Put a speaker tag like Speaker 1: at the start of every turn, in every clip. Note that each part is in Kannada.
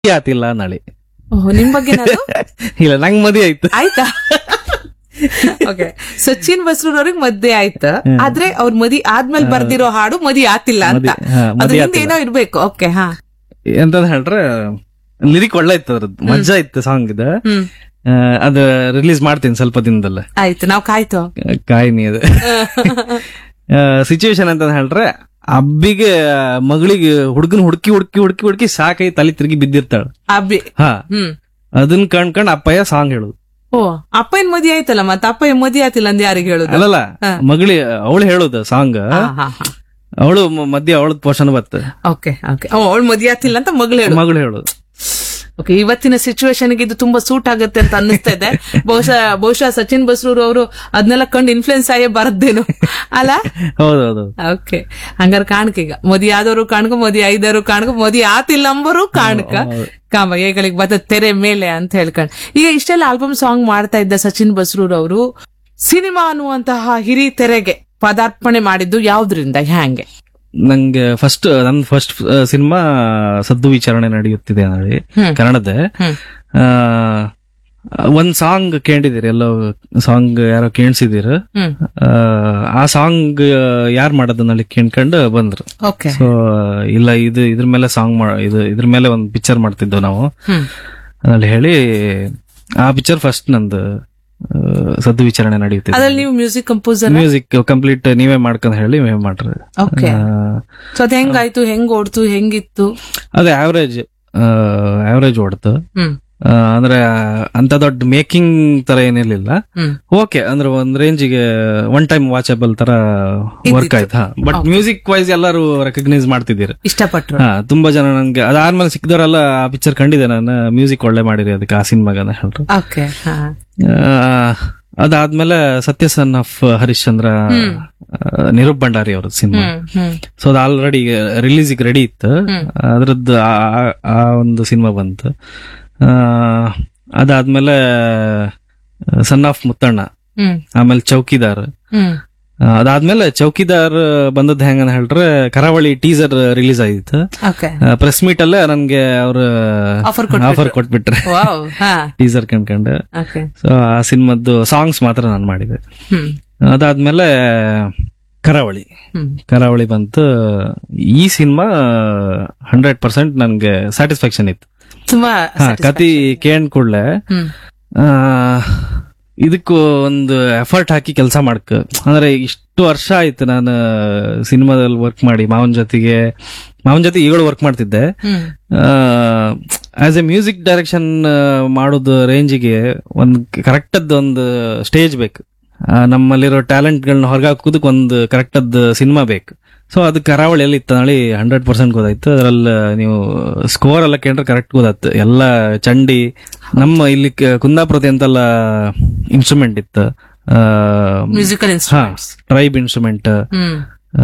Speaker 1: ಆತಿಲ್ಲ ನಳಿ
Speaker 2: ಓಹ್ ನಿಮ್ ಬಗ್ಗೆ
Speaker 1: ಇಲ್ಲ ನಂಗ್ ಮದಿ ಆಯ್ತು
Speaker 2: ಆಯ್ತಾ ಓಕೆ ಸಚಿನ್ ಬಸ್ರೂರ್ ಅವ್ರಿಗೆ ಮದ್ವೆ ಆಯ್ತು ಆದ್ರೆ ಅವ್ರ ಮದಿ ಆದ್ಮೇಲೆ ಬರ್ದಿರೋ ಹಾಡು ಮದಿ ಆತಿಲ್ಲ ಅಂತ
Speaker 1: ಮದಿ- ಹಾ,
Speaker 2: ಅದ್ರ
Speaker 1: ಮದಿ
Speaker 2: ಹಿಂದೆ
Speaker 1: ಆತಿಲ್ಲ.
Speaker 2: ಏನೋ ಇರ್ಬೇಕು ಓಕೆ ಹಾ
Speaker 1: ಎಂತಂದ್ ಹೇಳ್ರೆ ಲಿರಿಕ್ ಒಳ್ಳೆ ಇತ್ತು ಅದ್ರದ್ದು ಮಜಾ ಇತ್ತು ಸಾಂಗ್ ಇದು
Speaker 2: ಹ್ಮ್
Speaker 1: ಆ, ಅದು ರಿಲೀಸ್ ಮಾಡ್ತೀನಿ ಸ್ವಲ್ಪ ದಿನದಲ್ಲೇ
Speaker 2: ಆಯ್ತು ನಾವ್ ಕಾಯ್ತು
Speaker 1: ಕಾಯಿನಿ ಅದು ಸಿಚುವೇಶನ್ ಅಂತ ಹೇಳ್ರೆ ಅಬ್ಬಿಗೆ ಮಗಳಿಗೆ ಹುಡುಗನ್ ಹುಡುಕಿ ಹುಡುಕಿ ಹುಡುಕಿ ಹುಡುಕಿ ಸಾಕೈ ತಲೆ ತಿರುಗಿ ಬಿದ್ದಿರ್ತಾಳ
Speaker 2: ಅಬ್ಬಿ
Speaker 1: ಹಾ
Speaker 2: ಹ್ಮ್
Speaker 1: ಅದನ್ನ ಕಂಡ್ಕೊಂಡ್ ಅಪ್ಪಯ್ಯ ಸಾಂಗ್ ಹೇಳುದು
Speaker 2: ಓ ಅಪ್ಪನ್ ಮದಿ ಆಯ್ತಲ್ಲ ಮತ್ತ ಅಪ್ಪ ಮದಿ ಆತಿಲ್ಲ ಅಂದ್ ಯಾರಿಗೆ ಹೇಳುದು
Speaker 1: ಅಲ್ಲಲ್ಲ ಮಗಳಿ ಅವಳು ಹೇಳುದು ಸಾಂಗ್
Speaker 2: ಹಾ ಹಾ ಹಾ
Speaker 1: ಅವಳು ಮಧ್ಯ ಅವಳದ್ ಪೋಷನ್ ಬತ್ತ
Speaker 2: ಓಕೆ ಓಕೆ ಅವಳು ಮದಿ ಆತಿಲ್ಲ ಅಂತ ಮಗಳು ಹೇಳು
Speaker 1: ಮಗಳು ಹೇಳುದು
Speaker 2: ಓಕೆ ಇವತ್ತಿನ ಸಿಚುವೇಶನ್ ಇದು ತುಂಬಾ ಸೂಟ್ ಆಗುತ್ತೆ ಅಂತ ಅನ್ನಿಸ್ತಾ ಇದೆ ಬಹುಶಃ ಬಹುಶಃ ಸಚಿನ್ ಬಸ್ರೂರ್ ಅವರು ಅದನ್ನೆಲ್ಲ ಕಂಡು ಇನ್ಫ್ಲುಯೆನ್ಸ್ ಆಗೇ ಬರದ್ದೇನು ಅಲ್ಲ
Speaker 1: ಹೌದೌದು
Speaker 2: ಓಕೆ ಹಂಗಾರೆ ಕಾಣಕ ಈಗ ಮದಿ ಆದವರು ಕಾಣ್ಕ ಮದಿ ಐದವರು ಕಾಣ್ಕ ಮದಿ ಆತಿಲ್ಲ ಅಂಬರು ಕಾಣ್ಕ ಕಾಮ ಏಗಳಿಗೆ ಬತ್ತ ತೆರೆ ಮೇಲೆ ಅಂತ ಹೇಳ್ಕೊಂಡು ಈಗ ಇಷ್ಟೆಲ್ಲ ಆಲ್ಬಮ್ ಸಾಂಗ್ ಮಾಡ್ತಾ ಇದ್ದ ಸಚಿನ್ ಬಸ್ರೂರ್ ಅವರು ಸಿನಿಮಾ ಅನ್ನುವಂತಹ ಹಿರಿ ತೆರೆಗೆ ಪದಾರ್ಪಣೆ ಮಾಡಿದ್ದು ಯಾವ್ದ್ರಿಂದ ಹ್ಯಾಂಗೆ
Speaker 1: ನಂಗೆ ಫಸ್ಟ್ ನನ್ ಫಸ್ಟ್ ಸಿನಿಮಾ ಸದ್ದು ವಿಚಾರಣೆ ನಡೆಯುತ್ತಿದೆ ಹೇಳಿ
Speaker 2: ಹ್ಮ್.
Speaker 1: ಕನ್ನಡದ
Speaker 2: ಹ್ಮ್.
Speaker 1: ಆ, ಒಂದ್ ಸಾಂಗ್ ಕೇಳಿದಿರಿ ಎಲ್ಲೋ ಸಾಂಗ್ ಯಾರೋ ಕೇಳಿಸಿದಿರ
Speaker 2: ಹ್ಮ್
Speaker 1: ಆ ಸಾಂಗ್ ಯಾರ್ ಮಾಡೋದನ್ನಲ್ಲಿ ಕೇಳ್ಕೊಂಡು ಬಂದ್ರು
Speaker 2: ಓಕೆ
Speaker 1: ಸೊ ಇಲ್ಲ ಇದು ಇದ್ರ ಮೇಲೆ ಸಾಂಗ್ ಇದು ಇದ್ರ ಮೇಲೆ ಒಂದ್ ಪಿಕ್ಚರ್ ಮಾಡ್ತಿದ್ದೋ ನಾವು
Speaker 2: ಹ್ಮ್
Speaker 1: ಅದ್ರಲ್ಲಿ ಹೇಳಿ ಆ ಪಿಕ್ಚರ್ ಫಸ್ಟ್ ನಂದು ಆ, ಸದ್ದು ವಿಚಾರಣೆ ನಡೆಯುತ್ತಿದೆ
Speaker 2: ಅದ್ರಲ್ಲಿ ನೀವು ಮ್ಯೂಸಿಕ್ ಕಂಪೋಸರ್
Speaker 1: ಮ್ಯೂಸಿಕ್ ಕಂಪ್ಲೀಟ್ ನೀವೇ ಮಾಡ್ಕೊಂಡ್ ಹೇಳಿ ನೀವೇ ಮಾಡ್ರಿ
Speaker 2: ಓಕೆ
Speaker 1: ಆ,
Speaker 2: ಸೊ ಅದ್ ಹೆಂಗಾಯ್ತು ಹೆಂಗ್ ಓಡ್ತು ಹೆಂಗಿತ್ತು
Speaker 1: ಅದೇ ಆವರೇಜ್ ಆವರೇಜ್ ಓಡ್ತು
Speaker 2: ಹ್ಮ್
Speaker 1: ಆ, ಅಂದ್ರೆ ಅಂತ ದೊಡ್ಡ ಮೇಕಿಂಗ್ ತರ ಏನಿರ್ಲಿಲ್ಲ
Speaker 2: ಹ್ಮ್
Speaker 1: ಓಕೆ ಅಂದ್ರೆ ಒಂದ್ ರೇಂಜಿಗೆ ಒನ್ ಟೈಮ್ ವಾಚಬಲ್ ತರ ವರ್ಕ್ ಆಯ್ತು ಬಟ್ ಮ್ಯೂಸಿಕ್ ವೈಸ್ ಎಲ್ಲರೂ ರೆಕಗ್ನೈಸ್ ಮಾಡ್ತಿದ್ದೀರಿ
Speaker 2: ಇಷ್ಟಪಟ್ರು
Speaker 1: ಹಾ ತುಂಬಾ ಜನ ನನ್ಗೆ ಅದಾದ್ಮೇಲೆ ಸಿಕ್ಕಿದವರೆಲ್ಲ ಆ ಪಿಕ್ಚರ್ ಕಂಡಿದೆ ನಾನು ಮ್ಯೂಸಿಕ್ ಒಳ್ಳೆ ಮಾಡಿರಿ ಅದಕ್ಕೆ ಆ ಸಿನಿಮಾಗನ ಹೇಳ್ರು
Speaker 2: ಓಕೆ ಹಾ
Speaker 1: ಆ, ಅದಾದ್ಮೇಲೆ ಸತ್ಯ ಸನ್ ಆಫ್ ಹರಿಶ್ಚಂದ್ರ ಆ, ನಿರೂಪ್ ಭಂಡಾರಿ ಅವ್ರದ್ದು ಸಿನಿಮಾ
Speaker 2: ಹ್ಮ್ ಹ್ಮ್
Speaker 1: ಸೊ ಅದು ಆಲ್ರೆಡಿ ರಿಲೀಸಿಗೆ ರೆಡಿ ಇತ್ತು ಅದ್ರದ್ದು ಆ- ಆ- ಆ ಒಂದು ಸಿನಿಮಾ ಬಂತು ಆ, ಅದಾದ್ಮೇಲೆ ಸನ್ ಆಫ್ ಮುತ್ತಣ್ಣ
Speaker 2: ಹ್ಮ್
Speaker 1: ಆಮೇಲೆ ಚೌಕಿದಾರ್
Speaker 2: ಹ್ಮ್
Speaker 1: ಆ, ಅದಾದ್ಮೇಲೆ ಚೌಕಿದಾರ್ ಬಂದದ್ದು ಹೆಂಗಂತ ಹೇಳ್ರೆ ಕರಾವಳಿ ಟೀಸರ್ ರಿಲೀಸ್ ಆಯ್ತು
Speaker 2: ಓಕೆ
Speaker 1: ಪ್ರೆಸ್ ಮೀಟ್ ಅಲ್ಲೇ ನನ್ಗೆ ಅವ್ರು
Speaker 2: Offer ಕೊಟ್ಬಿಟ್ರು.
Speaker 1: ಆಫರ್ ಕೊಟ್ಬಿಟ್ರೆ
Speaker 2: ವಾವ್ ಹಾ
Speaker 1: ಟೀಸರ್ ಕಂಡ್ಕೊಂಡು
Speaker 2: ಓಕೆ
Speaker 1: ಸೊ ಆ ಸಿನಿಮಾದ್ದು ಸಾಂಗ್ಸ್ ಮಾತ್ರ ನಾನು ಮಾಡಿದೆ
Speaker 2: ಹ್ಮ್
Speaker 1: ಅದಾದ್ಮೇಲೆ ಕರಾವಳಿ
Speaker 2: ಹ್ಮ್
Speaker 1: ಕರಾವಳಿ ಬಂತು ಈ ಸಿನಿಮಾ ಹಂಡ್ರೆಡ್ ಪರ್ಸೆಂಟ್ ನನ್ಗೆ ಸ್ಯಾಟಿಸ್ಫ್ಯಾಕ್ಷನ್ ಇತ್ತು
Speaker 2: ತುಂಬಾ
Speaker 1: ಹಾ ಕತಿ ಕೇಳ್ ಕೂಡ್ಲೆ
Speaker 2: ಹ್ಮ್
Speaker 1: ಆ, ಇದಕ್ಕೂ ಒಂದು ಎಫರ್ಟ್ ಹಾಕಿ ಕೆಲಸ ಮಾಡ್ಕ ಅಂದ್ರೆ ಇಷ್ಟು ವರ್ಷ ಆಯ್ತು ನಾನು ಸಿನಿಮಾದಲ್ಲಿ ವರ್ಕ್ ಮಾಡಿ ಮಾವನ್ ಜೊತೆಗೆ ಮಾವನ್ ಜೊತೆ ಈಗಳು ವರ್ಕ್ ಮಾಡ್ತಿದ್ದೆ
Speaker 2: hmm
Speaker 1: as a music direction ಮಾಡೋದು ರೇಂಜಿಗೆ ಒಂದು ಕರೆಕ್ಟ್ ಒಂದು ಸ್ಟೇಜ್ ಬೇಕು ಆ, ನಮ್ಮಲ್ಲಿರೋ ಟ್ಯಾಲೆಂಟ್ಗಳನ್ನ ಹೊರಗೆ ಹಾಕೋದಕ್ಕೆ ಒಂದು ಕರೆಕ್ಟ್ ಸಿನಿಮಾ ಬೇಕು ಸೊ ಅದು ಕರಾವಳಿಯಲ್ಲಿ ಇತ್ತು ನಾಳೆ ಹಂಡ್ರೆಡ್ ಪರ್ಸೆಂಟ್ ಗೊತ್ತಾಯ್ತು ಅದ್ರಲ್ಲಿ ನೀವು ಸ್ಕೋರ್ ಎಲ್ಲ ಕೇಂದ್ರ ಕರೆಕ್ಟ್ ಗೊತ್ತಾಯ್ತು ಎಲ್ಲ ಚಂಡಿ ನಮ್ಮ ಇಲ್ಲಿ ಕ- ಕುಂದಾಪುರದ ಎಂತೆಲ್ಲ ಇನ್ಸ್ಟ್ರೂಮೆಂಟ್ ಇತ್ತು
Speaker 2: ಮ್ಯೂಸಿಕಲ್
Speaker 1: ಹಾ
Speaker 2: ಇನ್ಸ್ಟ್ರೂಮೆಂಟ್ಸ್
Speaker 1: ಟ್ರೈಬ್ ಇನ್ಸ್ಟ್ರೂಮೆಂಟ್
Speaker 2: ಹ್ಮ್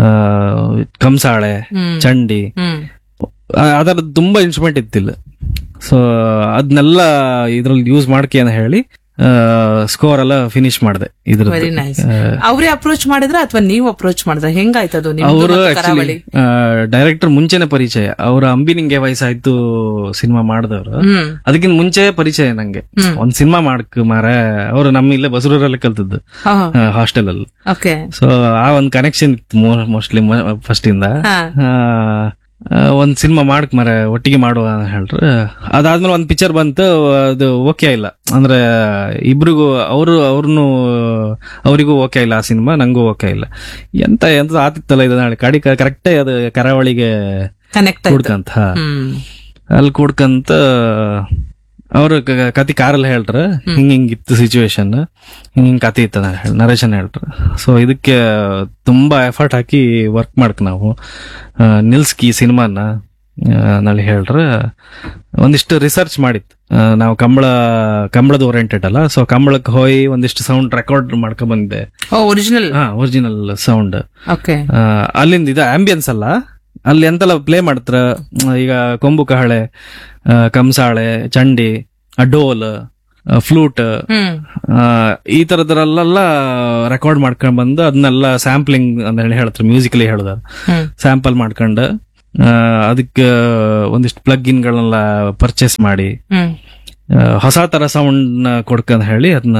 Speaker 1: ಕಂಸಾಳೆ
Speaker 2: ಹ್ಮ್
Speaker 1: ಚಂಡಿ
Speaker 2: ಹ್ಮ್
Speaker 1: ಅದರ ತುಂಬಾ ಇನ್ಸ್ಟ್ರೂಮೆಂಟ್ ಇತ್ತಿಲ್ಲ ಸೊ ಅದನ್ನೆಲ್ಲ ಇದ್ರಲ್ಲಿ ಯೂಸ್ ಮಾಡ್ಕೆ ಅಂತ ಹೇಳಿ ಸ್ಕೋರ್ ಎಲ್ಲ ಫಿನಿಶ್ ಮಾಡಿದೆ ಇದ್ರ
Speaker 2: ವೆರಿ ನೈಸ್ ಅವ್ರೇ ಅಪ್ರೋಚ್ ಮಾಡಿದ್ರ ಅಥವಾ ನೀವು ಅಪ್ರೋಚ್ ಮಾಡಿದ್ರ ಹೆಂಗಾಯ್ತದು ನಿಮ್ದು
Speaker 1: ಅವರು
Speaker 2: ಮತ್ತು
Speaker 1: ಆಕ್ಚುಲಿ
Speaker 2: ಕರಾವಳಿ
Speaker 1: ಡೈರೆಕ್ಟರ್ ಮುಂಚೆನೆ ಪರಿಚಯ ಅವ್ರ ಅಂಬಿ ನಿಂಗೆ ವಯಸ್ಸಾಯ್ತು ಸಿನಿಮಾ ಮಾಡಿದವರು
Speaker 2: ಹ್ಮ್
Speaker 1: ಅದಕ್ಕಿಂತ ಮುಂಚೆ ಪರಿಚಯ ನಂಗೆ
Speaker 2: ಹ್ಮ್.
Speaker 1: ಒಂದ್ ಸಿನಿಮಾ ಮಾಡಕ್ ಮಾರ ಅವರು ನಮ್ಮ ಇಲ್ಲೇ ಬಸರೂರಲ್ಲಿ ಕಲ್ತದ್ದು ಹಾಸ್ಟೆಲ್ ಅಲ್ಲಿ
Speaker 2: ಓಕೆ
Speaker 1: ಸೊ ಆ ಒಂದು ಕನೆಕ್ಷನ್ ಇತ್ತು ಮೋಸ್ಟ್ಲಿ ಫಸ್ಟ್ ಇಂದ
Speaker 2: ಹಾ
Speaker 1: ಆ, ಆ, ಒಂದ್ ಸಿನಿಮಾ ಮಾಡಕ್ ಮರ ಒಟ್ಟಿಗೆ ಮಾಡುವ ಅಂತ ಹೇಳ್ರು ಅದಾದ್ಮೇಲೆ ಒಂದ್ ಪಿಕ್ಚರ್ ಬಂತು ಅದು ಓಕೆ ಇಲ್ಲ ಅಂದ್ರೆ ಇಬ್ರಿಗೂ ಅವರು ಅವ್ರನ್ನು ಅವರಿಗೂ ಓಕೆ ಇಲ್ಲ ಆ ಸಿನಿಮಾ ನಂಗೂ ಓಕೆ ಇಲ್ಲ ಎಂತ ಎಂತ ಆತಿತ್ತಲ್ಲ ಇದು ನಾಳೆ ಕಡಿ ಕರೆಕ್ಟೇ ಅದು ಕರಾವಳಿಗೆ
Speaker 2: ಕನೆಕ್ಟ್ ಆಯ್ತು
Speaker 1: ಕೂಡ್ಕಂತ
Speaker 2: ಹ್ಮ್
Speaker 1: ಅಲ್ಲಿ ಕೂಡ್ಕಂತ ಅವ್ರು ಕ- ಕತಿ ಕಾರಲ್ಲಿ ಹೇಳ್ರ ಹಿಂಗ್ ಹಿಂಗ್ ಇತ್ತು ಸಿಚುವೇಶನ್ ಹಿಂಗ್ ಹಿಂಗ್ ಕತಿ ಇತ್ತ ನರೇಶನ್ ಹೇಳ್ರ ಸೊ ಇದಕ್ಕೆ ತುಂಬಾ ಎಫರ್ಟ್ ಹಾಕಿ ವರ್ಕ್ ಮಾಡ್ಕ ನಾವು ಆ, ನಿಲ್ಸ್ಕಿ ಸಿನಿಮಾನ ನಲ್ಲಿ ಹೇಳ್ರ ಒಂದಿಷ್ಟು ರಿಸರ್ಚ್ ಮಾಡಿತ್ತು ಆ, ನಾವು ಕಂಬಳ ಕಂಬಳದ ಓರಿಯೆಂಟೆಡ್ ಅಲ್ಲ ಸೊ ಕಂಬಳಕ್ಕೆ ಹೋಗಿ ಒಂದಿಷ್ಟು ಸೌಂಡ್ ರೆಕಾರ್ಡ್ ಮಾಡ್ಕೊಂಡ್ ಬಂದಿದ್ದೆ
Speaker 2: ಓ ಒರಿಜಿನಲ್
Speaker 1: ಹಾ ಒರಿಜಿನಲ್ ಸೌಂಡ್
Speaker 2: ಓಕೆ
Speaker 1: ಆ, ಅಲ್ಲಿಂದ ಇದು ಆಂಬಿಯನ್ಸ್ ಅಲ್ಲ ಅಲ್ಲಿ ಎಂತೆಲ್ಲ ಪ್ಲೇ ಮಾಡ್ತಾರ ಮ್, ಈಗ ಕೊಂಬು ಕಹಳೆ ಆ, ಕಂಸಾಳೆ ಚಂಡಿ ಆ, ಡೋಲ್ ಫ್ಲೂಟ್
Speaker 2: ಹ್ಮ್
Speaker 1: ಈ ತರದ್ರಲ್ಲೆಲ್ಲ ರೆಕಾರ್ಡ್ ಮಾಡ್ಕೊಂಡ್ ಬಂದು ಅದನ್ನೆಲ್ಲ ಸ್ಯಾಂಪ್ಲಿಂಗ್ ಅಂತ ಹೇಳಿ ಹೇಳ್ತಾರೆ ಮ್ಯೂಸಿಕಲಿ ಹೇಳುದ
Speaker 2: ಹ್ಮ್
Speaker 1: ಸ್ಯಾಂಪಲ್ ಮಾಡ್ಕೊಂಡು ಆ, ಅದಕ್ಕೆ ಒಂದಿಷ್ಟು ಪ್ಲಗ್ ಇನ್ಗಳನ್ನೆಲ್ಲ ಪರ್ಚೇಸ್ ಮಾಡಿ
Speaker 2: ಹ್ಮ್
Speaker 1: ಆ, ಹೊಸ ತರ ಸೌಂಡ್ ಕೊಡ್ಕಂತ ಹೇಳಿ ಅದನ್ನ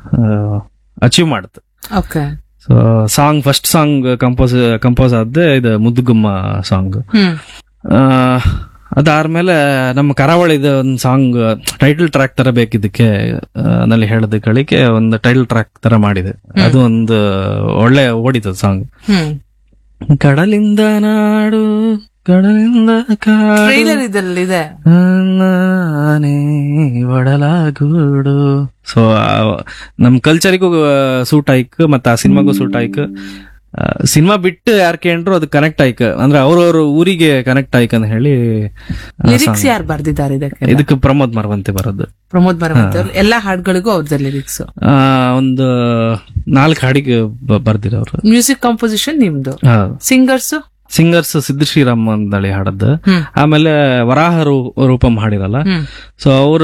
Speaker 1: ಅಚೀವ್ ಮಾಡುತ್ತೆ
Speaker 2: okay
Speaker 1: so song first song compose compose ಆದ್ದೆ ಇದು ಮುದ್ದುಗುಮ್ಮ ಸಾಂಗ್
Speaker 2: ಹ್ಮ್
Speaker 1: ಅದಾದ್ಮೇಲೆ ನಮ್ಮ ಕರಾವಳಿದ ಒಂದು ಸಾಂಗ್ ಟೈಟಲ್ ಟ್ರ್ಯಾಕ್ ತರ ಬೇಕಿದ್ದಕ್ಕೆ ಆ, ನಲ್ಲಿ ಹೇಳದ ಗಳಿಗೆ ಒಂದು ಟೈಟಲ್ ಟ್ರ್ಯಾಕ್ ತರ ಮಾಡಿದೆ ಅದು ಒಂದು ಒಳ್ಳೆ ಓಡಿತು ಸಾಂಗ್
Speaker 2: ಹ್ಮ್
Speaker 1: ಕಡಲಿಂದ ನಾಡು ಕಡಲಿಂದ ಕಾಡು
Speaker 2: ಟ್ರೈಲರ್ ಇದ್ರಲ್ಲಿ ಇದೆ
Speaker 1: ನಾನೇ ಒಡಲಾಗೂಡು ಸೊ ನಮ್ ಕಲ್ಚರಿಗೂ ಸೂಟ್ ಆಯ್ಕ್ ಮತ್ತೆ ಆ ಸಿನಿಮಾಗೂ ಸೂಟ್ ಆಯ್ಕ್ ಸಿನಿಮಾ ಬಿಟ್ಟು ಯಾರ್ ಕೇಂಡ್ರು ಅದು ಕನೆಕ್ಟ್ ಆಯ್ಕ್ ಅಂದ್ರೆ ಅವ್ರವ್ರ ಊರಿಗೆ ಕನೆಕ್ಟ್ ಆಯ್ಕ್ ಅಂತ ಹೇಳಿ ಆ
Speaker 2: ಲಿರಿಕ್ಸ್
Speaker 1: song.
Speaker 2: ಯಾರು ಬರ್ದಿದ್ದಾರೆ ಇದಕ್ಕೆ
Speaker 1: ಇದಕ್ಕೆ ಪ್ರಮೋದ್ ಮರವಂತೆ ಬರೋದು
Speaker 2: ಪ್ರಮೋದ್ ಬರವಂತ ಎಲ್ಲಾ ಹಾಡ್ಗಳಿಗೂ ಅವ್ರದ್ದು ಲಿರಿಕ್ಸ್
Speaker 1: ಆ, ಒಂದು ನಾಲ್ಕು ಹಾಡಿಗೆ ಬ- ಬರ್ದಿರೋರು
Speaker 2: ಮ್ಯೂಸಿಕ್ ಕಂಪೋಸಿಷನ್ ನಿಮ್ದು ಸಿಂಗರ್ಸ್
Speaker 1: ಸಿಂಗರ್ಸ್ ಸಿದ್ಧ ಶ್ರೀರಾಮ್ ಅಂತೇಳಿ ಹಾಡದ್ದು
Speaker 2: ಹ್ಮ್.
Speaker 1: ಆಮೇಲೆ ವರಾಹ ರೂ- ರೂಪಂ ಹಾಡಿರಲ್ಲ
Speaker 2: ಹ್ಮ್
Speaker 1: ಸೊ ಅವ್ರ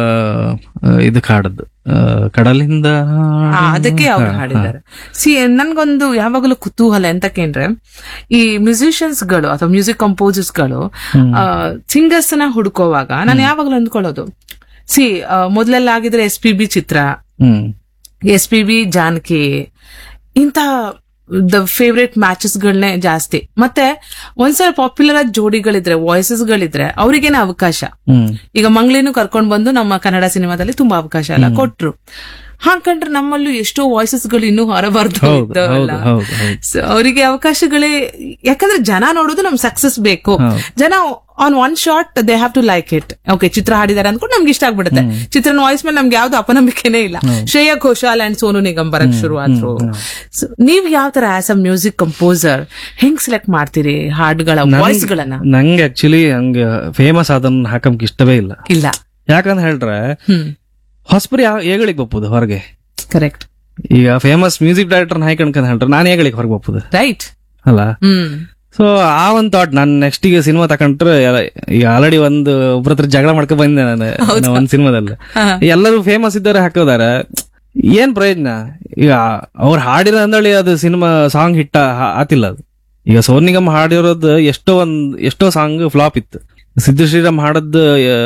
Speaker 1: ಇದಕ್ ಹಾಡದ್ದು ಆ, ಕಡಲಿಂದ
Speaker 2: ಆ, ಅದಕ್ಕೆ ಅವ್ರು ಹಾಡಿದ್ದಾರೆ ಸಿ ನನ್ಗೊಂದು ಯಾವಾಗಲೂ ಕುತೂಹಲ ಎಂತಕ್ಕೇಂದ್ರೆ ಈ ಮ್ಯೂಸಿಷಿಯನ್ಸ್ ಗಳು ಅಥವಾ ಮ್ಯೂಸಿಕ್ ಕಂಪೋಸರ್ಸ್ ಗಳು ಸಿಂಗರ್ಸ್ ನ ಹುಡುಕೋವಾಗ ನಾನು ಯಾವಾಗಲೂ ಅಂದ್ಕೊಳ್ಳೋದು ಸಿ ಮೊದಲೆಲ್ಲ ಆಗಿದ್ರೆ S P B Chithra
Speaker 1: hmm
Speaker 2: S P B Janaki ಇಂಥ ದ ಫೇವ್ರೆಟ್ ಮ್ಯಾಚಸ್ ಗಳನ್ನೇ ಜಾಸ್ತಿ ಮತ್ತೆ ಒಂದ್ಸಲ ಪಾಪ್ಯುಲರ್ ಆದ ಜೋಡಿಗಳಿದ್ರೆ ವಾಯ್ಸಸ್ ಗಳಿದ್ರೆ ಅವ್ರಿಗೇನೆ ಅವಕಾಶ
Speaker 1: ಹ್ಮ್
Speaker 2: ಈಗ ಮಂಗ್ಳಿನೂ ಕರ್ಕೊಂಡ್ ಬಂದು ನಮ್ಮ ಕನ್ನಡ ಸಿನಿಮಾದಲ್ಲಿ ತುಂಬಾ ಅವಕಾಶ ಎಲ್ಲ ಕೊಟ್ರು ಹಾಕಂಡ್ರೆ ನಮ್ಮಲ್ಲೂ ಎಷ್ಟೋ ವಾಯ್ಸಸ್ ಗಳು ಇನ್ನೂ ಹೊರಬಾರ್ದು
Speaker 1: ಹೌದು ಹೌದು ಹೌದು ಹೌದು
Speaker 2: So, ಅವರಿಗೆ ಅವಕಾಶಗಳೇ ಯಾಕಂದ್ರೆ ಜನ ನೋಡೋದು ನಮ್ ಸಕ್ಸಸ್ ಬೇಕು
Speaker 1: ಹೌದು.
Speaker 2: ಜನ on one shot they have to like it okay Chithra ಹಾಡಿದಾರೆ ಅಂದ್ಕೊಂಡು ನಮ್ಗೆ ಇಷ್ಟ ಆಗ್ಬಿಡುತ್ತೆ ಚಿತ್ರನ ವಾಯ್ಸ್ ಮೇಲೆ ನಮ್ಗೆ ಯಾವ್ದು ಅಪನಂಬಿಕೆನೇ ಇಲ್ಲ ಶ್ರೇಯಾ ಘೋಷಾಲ್ ಅಂಡ್ ಸೋನು ನಿಗಮ್ ಬರಕ್ ಶುರು ಆದ್ರು So, ನೀವ್ ಯಾವ ತರ ಆಸ್ ಅ ಮ್ಯೂಸಿಕ್ ಕಂಪೋಸರ್ ಹೆಂಗ್ ಸೆಲೆಕ್ಟ್ ಮಾಡ್ತೀರಿ ಹಾಡುಗಳ ವಾಯ್ಸ್ ಗಳನ್ನ
Speaker 1: ನಂಗೆ ಆಕ್ಚುಲಿ ಹಂಗ ಫೇಮಸ್ ಅದನ್ನ ಹಾಕಂಕ್ ಇಷ್ಟವೇ ಇಲ್ಲ
Speaker 2: ಇಲ್ಲ
Speaker 1: ಯಾಕಂತ ಹೇಳ್ರೆ
Speaker 2: ಹ್ಮ್
Speaker 1: ಹೊಸಬ್ರು ಯಾವ ಏಗಳಿಗೆ ಬಪ್ಪುದು ಹೊರಗೆ
Speaker 2: ಕರೆಕ್ಟ್
Speaker 1: ಈಗ ಫೇಮಸ್ ಮ್ಯೂಸಿಕ್ ಡೈರೆಕ್ಟರ್ ಹಾಕಂಡ್ ಹೇಳ್ರೆ ನಾನು ಏಗಳಿಗೆ ಹೊರಗೆ ಬಪ್ಪುದು
Speaker 2: ರೈಟ್
Speaker 1: ಅಲ್ಲ
Speaker 2: ಹ್ಮ್
Speaker 1: ಸೊ ಆ ಒಂದ್ ಥಾಟ್ ನಾನು ನೆಕ್ಸ್ಟ್ ಈಗ ಸಿನಿಮಾ ತಕೊಂಡ್ರೆ ಎಲ್ಲ- ಈಗ ಆಲ್ರೆಡಿ ಒಂದು ಒಬ್ರ ಹತ್ರ ಜಗಳ ಮಾಡ್ಕೊ ಬಂದೆ ನಾನು ನಾನು ಒಂದ್ ಸಿನಿಮಾದಲ್ಲಿ
Speaker 2: ಹಾ.
Speaker 1: ಎಲ್ಲರೂ ಫೇಮಸ್ ಇದ್ದಾರೆ ಹಾಕೋದಾರೆ ಏನ್ ಪ್ರಯೋಜನ ಈಗ ಅವ್ರು ಹಾಡಿರೋ ಅಂದಳಿ ಅದು ಸಿನಿಮಾ ಸಾಂಗ್ ಹಿಟ್ಟ ಆತಿಲ್ಲ ಅದು ಈಗ ಸೋನು ನಿಗಮ್ ಹಾಡಿರೋದು ಎಷ್ಟೋ ಒಂದ್ ಎಷ್ಟೋ ಸಾಂಗ್ ಫ್ಲಾಪ್ ಇತ್ತು ಸಿದ್ದು ಶ್ರೀರಾಮ್ ಹಾಡದ್ದು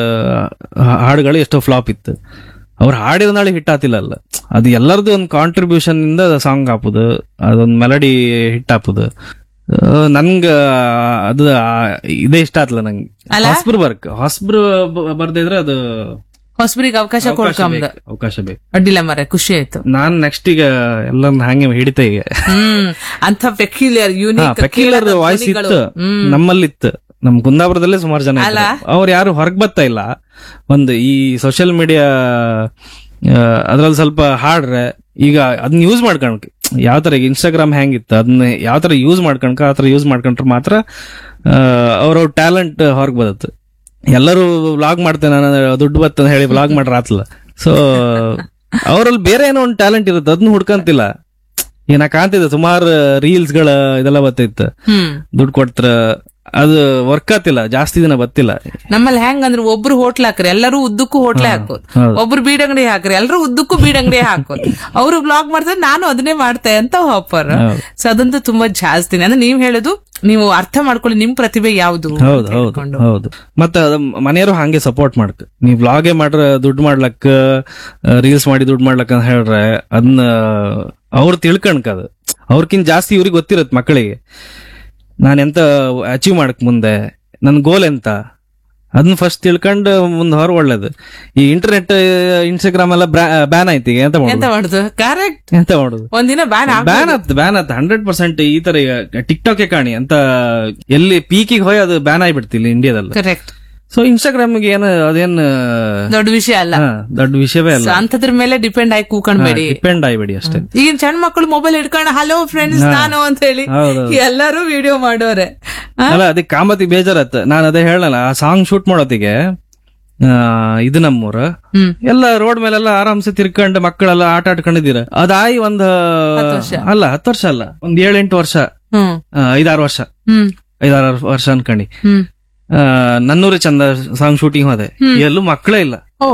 Speaker 1: ಆ, ಹಾಡುಗಳು ಎಷ್ಟೋ ಫ್ಲಾಪ್ ಇತ್ತು ಅವ್ರು ಹಾಡಿರೋ ನಾಳೆ ಹಿಟ್ ಆತಿಲ್ಲ ಅಲ್ಲ ಅದು ಎಲ್ಲರದು ಒಂದು ಕಾಂಟ್ರಿಬ್ಯೂಷನ್ ಇಂದ ಸಾಂಗ್ ಹಾಪುದು ಅದೊಂದ್ ಮೆಲಡಿ ಹಿಟ್ ಹಾಪುದು ಆ, ನನ್ಗ ಅದು ಆ, ಇದೇ ಇಷ್ಟ ಆತ್ಲ ನಂಗೆ
Speaker 2: ಅಲ್ಲ?
Speaker 1: ಹೊಸ್ಬ್ರು ಬರ್ಕ್ ಹೊಸ್ಬ್ರು ಬ- ಬರ್ದಿದ್ರೆ ಅದು
Speaker 2: ಹೊಸಬ್ರಿಗೆ ಅವಕಾಶ
Speaker 1: ಅವಕಾಶ
Speaker 2: ಕೊಡ್ಕೊಂಬ
Speaker 1: ಬೇಕು, ಅವಕಾಶ ಬೇಕು
Speaker 2: ಅಡ್ಡಿಲ್ಲ ಮರ ಖುಷಿ ಆಯ್ತು
Speaker 1: ನಾನ್ ನೆಕ್ಸ್ಟ್ ಈಗ ಎಲ್ಲ ಹಂಗೆ ಹಿಡಿತೆ ಈಗ
Speaker 2: ಹ್ಮ್ ಅಂತ ಪೆಕ್ಯುಲರ್ ಯೂನಿಕ್
Speaker 1: ಪೆಕ್ಯುಲರ್ ವಾಯ್ಸ್ ಇತ್ತು ನಮ್ಮಲ್ಲಿತ್ತು ನಮ್ ಕುಂದಾಪುರದಲ್ಲೇ ಸುಮಾರು ಜನ
Speaker 2: ಅಲ್ಲ?
Speaker 1: ಅವ್ರು ಯಾರು ಹೊರಗ್ ಬರ್ತಾ ಇಲ್ಲ ಒಂದು ಈ ಸೋಷಿಯಲ್ ಮೀಡಿಯಾ ಅದ್ರಲ್ಲಿ ಸ್ವಲ್ಪ ಹಾಡ್ರೆ ಈಗ ಅದನ್ನ ಯೂಸ್ ಮಾಡ್ಕೊಂಡ್ ಯಾವ ತರ ಈಗ ಇನ್ಸ್ಟಾಗ್ರಾಮ್ ಹೆಂಗಿತ್ತು ಅದನ್ನ ಯಾವ ತರ ಯೂಸ್ ಮಾಡ್ಕೊಂಡ್ಕ ಆ ತರ ಯೂಸ್ ಮಾಡ್ಕೊಂಡ್ರೆ ಮಾತ್ರ ಅವ್ರವ್ರ ಟ್ಯಾಲೆಂಟ್ ಹೊರಗ್ ಬದತ್ತು ಎಲ್ಲರೂ ವ್ಲಾಗ್ ಮಾಡ್ತೇನೆ ನಾನು ದುಡ್ಡು ಬತ್ತ ಹೇಳಿ ವ್ಲಾಗ್ ಮಾಡ್ರ ಆತ್ಲ ಸೊ ಅವರಲ್ಲಿ ಬೇರೆ ಏನೋ ಒಂದು ಟ್ಯಾಲೆಂಟ್ ಇರುತ್ತೆ ಅದನ್ನ ಹುಡ್ಕಂತಿಲ್ಲ ಈಗ ನಾ ಕಾಣ್ತಿದ್ದೆ ಸುಮಾರು ರೀಲ್ಸ್ ಗಳ ಇದೆಲ್ಲ ಬರ್ತೈತೆ
Speaker 2: ಹ್ಮ್
Speaker 1: ದುಡ್ಡು ಕೊಡ್ತಾರ ಅದು ವರ್ಕ್ ಆತಿಲ್ಲ ಜಾಸ್ತಿ ದಿನ ಬತ್ತಿಲ್ಲ
Speaker 2: ನಮ್ಮಲ್ಲಿ ಹೆಂಗ್ ಅಂದ್ರೆ ಒಬ್ರು ಹೋಟ್ಲ್ ಹಾಕ್ರಿ ಎಲ್ಲರೂ ಉದ್ದಕ್ಕೂ ಹೋಟ್ಲೆ ಹಾಕೋದು
Speaker 1: ಹೌದು.
Speaker 2: ಒಬ್ರು ಬೀಡಂಗಡಿ ಹಾಕ್ರಿ ಎಲ್ಲರೂ ಉದ್ದಕ್ಕೂ ಬೀಡಂಗಡಿ ಹಾಕೋದು ಅವರು ಬ್ಲಾಗ್ ಮಾಡ್ತಾರೆ ನಾನು ಅದನ್ನೇ ಮಾಡ್ತೆ ಅಂತ ಹಾಪರ್
Speaker 1: ಹೌದು.
Speaker 2: ಸೊ ಅದಂತೂ ತುಂಬಾ ಜಾಸ್ತಿ ಅಂದ್ರೆ ನೀವ್ ಹೇಳುದು ನೀವು ಅರ್ಥ ಮಾಡ್ಕೊಳ್ಳಿ ನಿಮ್ ಪ್ರತಿಭೆ ಯಾವ್ದು
Speaker 1: ಹೌದು
Speaker 2: ಅಂತ
Speaker 1: ಹೌದು
Speaker 2: ಹೇಳ್ಕೊಂಡು.
Speaker 1: ಹೌದು ಮತ್ತೆ ಅದ ಮನೆಯವರು ಹಂಗೆ ಸಪೋರ್ಟ್ ಮಾಡ್ಕ ನೀವ್ ವ್ಲಾಗೇ ಮಾಡ್ರ ದುಡ್ಡು ಮಾಡ್ಲಕ್ಕ ರೀಲ್ಸ್ ಮಾಡಿ ದುಡ್ಡು ಮಾಡ್ಲಕ್ಕ ಅಂತ ಹೇಳ್ರೆ ಅದನ್ನ ಅವ್ರು ತಿಳ್ಕಣ್ಕ ಅದು ಅವ್ರಕಿಂತ ಜಾಸ್ತಿ ಇವ್ರಿಗೆ ಗೊತ್ತಿರತ್ ಮಕ್ಕಳಿಗೆ ನಾನು ಎಂತ ಅಚೀವ್ ಮಾಡಕ್ ಮುಂದೆ ನನ್ ಗೋಲ್ ಎಂತ ಅದನ್ನ ಫಸ್ಟ್ ತಿಳ್ಕೊಂಡು ಮುಂದೆ ಹೊರ ಒಳ್ಳೇದು ಈ ಇಂಟರ್ನೆಟ್ ಇನ್ಸ್ಟಾಗ್ರಾಮ್ ಎಲ್ಲ ಬ್ಯಾನ್ ಆಯ್ತು ಈಗ ಎಂತ
Speaker 2: ಎಂತ
Speaker 1: ಮಾಡುದು
Speaker 2: ಮಾಡುದು ಕರೆಕ್ಟ್
Speaker 1: ಎಂತ ಮಾಡುದು
Speaker 2: ಒಂದಿನ ಬ್ಯಾನ್
Speaker 1: ಬ್ಯಾನ್ ಆತ್ ಬ್ಯಾನ್ ಆತ್ ಹಂಡ್ರೆಡ್ ಪರ್ಸೆಂಟ್ ಈ ತರ ಈಗ ಟಿಕ್ ಟಾಕ್ ಕಾಣಿ ಅಂತ ಎಲ್ಲಿ ಪೀಕಿಗೆ ಹೋಗಿ ಅದು ಬ್ಯಾನ್ ಆಗ್ಬಿಡ್ತಿಲ್ಲ ಇಂಡಿಯಾದಲ್ಲಿ
Speaker 2: ಕರೆಕ್ಟ್
Speaker 1: ಸೊ ಇನ್ಸ್ಟಾಗ್ರಾಮ್ ಗೆ ಏನು ಅದೇನ್
Speaker 2: ದೊಡ್ಡ ವಿಷಯ ಅಲ್ಲ
Speaker 1: ಹಾ, ದೊಡ್ಡ ವಿಷಯವೇ ಅಲ್ಲ
Speaker 2: So ಅಂತದ್ರ ಮೇಲೆ ಡಿಪೆಂಡ್ ಆಗಿ ಕೂಕೊಂಡ್ಬೇಡಿ
Speaker 1: ಡಿಪೆಂಡ್ ಆಗ್ಬೇಡಿ ಅಷ್ಟೇ
Speaker 2: ಈಗಿನ ಸಣ್ಣ ಮಕ್ಕಳು ಮೊಬೈಲ್ ಹಿಡ್ಕೊಂಡು ಹಲೋ ಫ್ರೆಂಡ್ಸ್ ನಾನು ಅಂತ ಹೇಳಿ
Speaker 1: ಹೌದು
Speaker 2: ಎಲ್ಲರೂ ವಿಡಿಯೋ ಮಾಡೋರೆ ಆ?
Speaker 1: ಅಲ್ಲ ಅದಕ್ಕೆ ಕಾಮತಿ ಬೇಜಾರತ್ ನಾನು ಅದೇ ಹೇಳಲ್ಲ ಆ ಸಾಂಗ್ ಶೂಟ್ ಮಾಡೋತಿಗೆ ಆ, ಇದು ನಮ್ಮೂರ
Speaker 2: ಹ್ಮ್
Speaker 1: ಎಲ್ಲ ರೋಡ್ ಮೇಲೆಲ್ಲ ಆರಾಮ್ಸೆ ತಿರ್ಕೊಂಡು ಮಕ್ಕಳೆಲ್ಲ ಆಟ ಆಡ್ಕೊಂಡಿದ್ದೀರ ಅದಾಯಿ ಒಂದ್
Speaker 2: ಹತ್ತು ವರ್ಷ.
Speaker 1: ಅಲ್ಲ ಹತ್ತು ವರ್ಷ ಅಲ್ಲ ಒಂದ್ ಏಳೆಂಟು ವರ್ಷ
Speaker 2: ಹ್ಮ್
Speaker 1: ಆ, ಐದಾರು ವರ್ಷ
Speaker 2: ಹ್ಮ್
Speaker 1: ಐದಾರು ವರ್ಷ ಅನ್ಕಂಡಿ
Speaker 2: ಹ್ಮ್
Speaker 1: ಆ, ನನ್ನೂರು ಚಂದ ಸಾಂಗ್ ಶೂಟಿಂಗ್ ಹೋದೆ ಎಲ್ಲೂ ಮಕ್ಕಳೇ ಇಲ್ಲ
Speaker 2: ಓ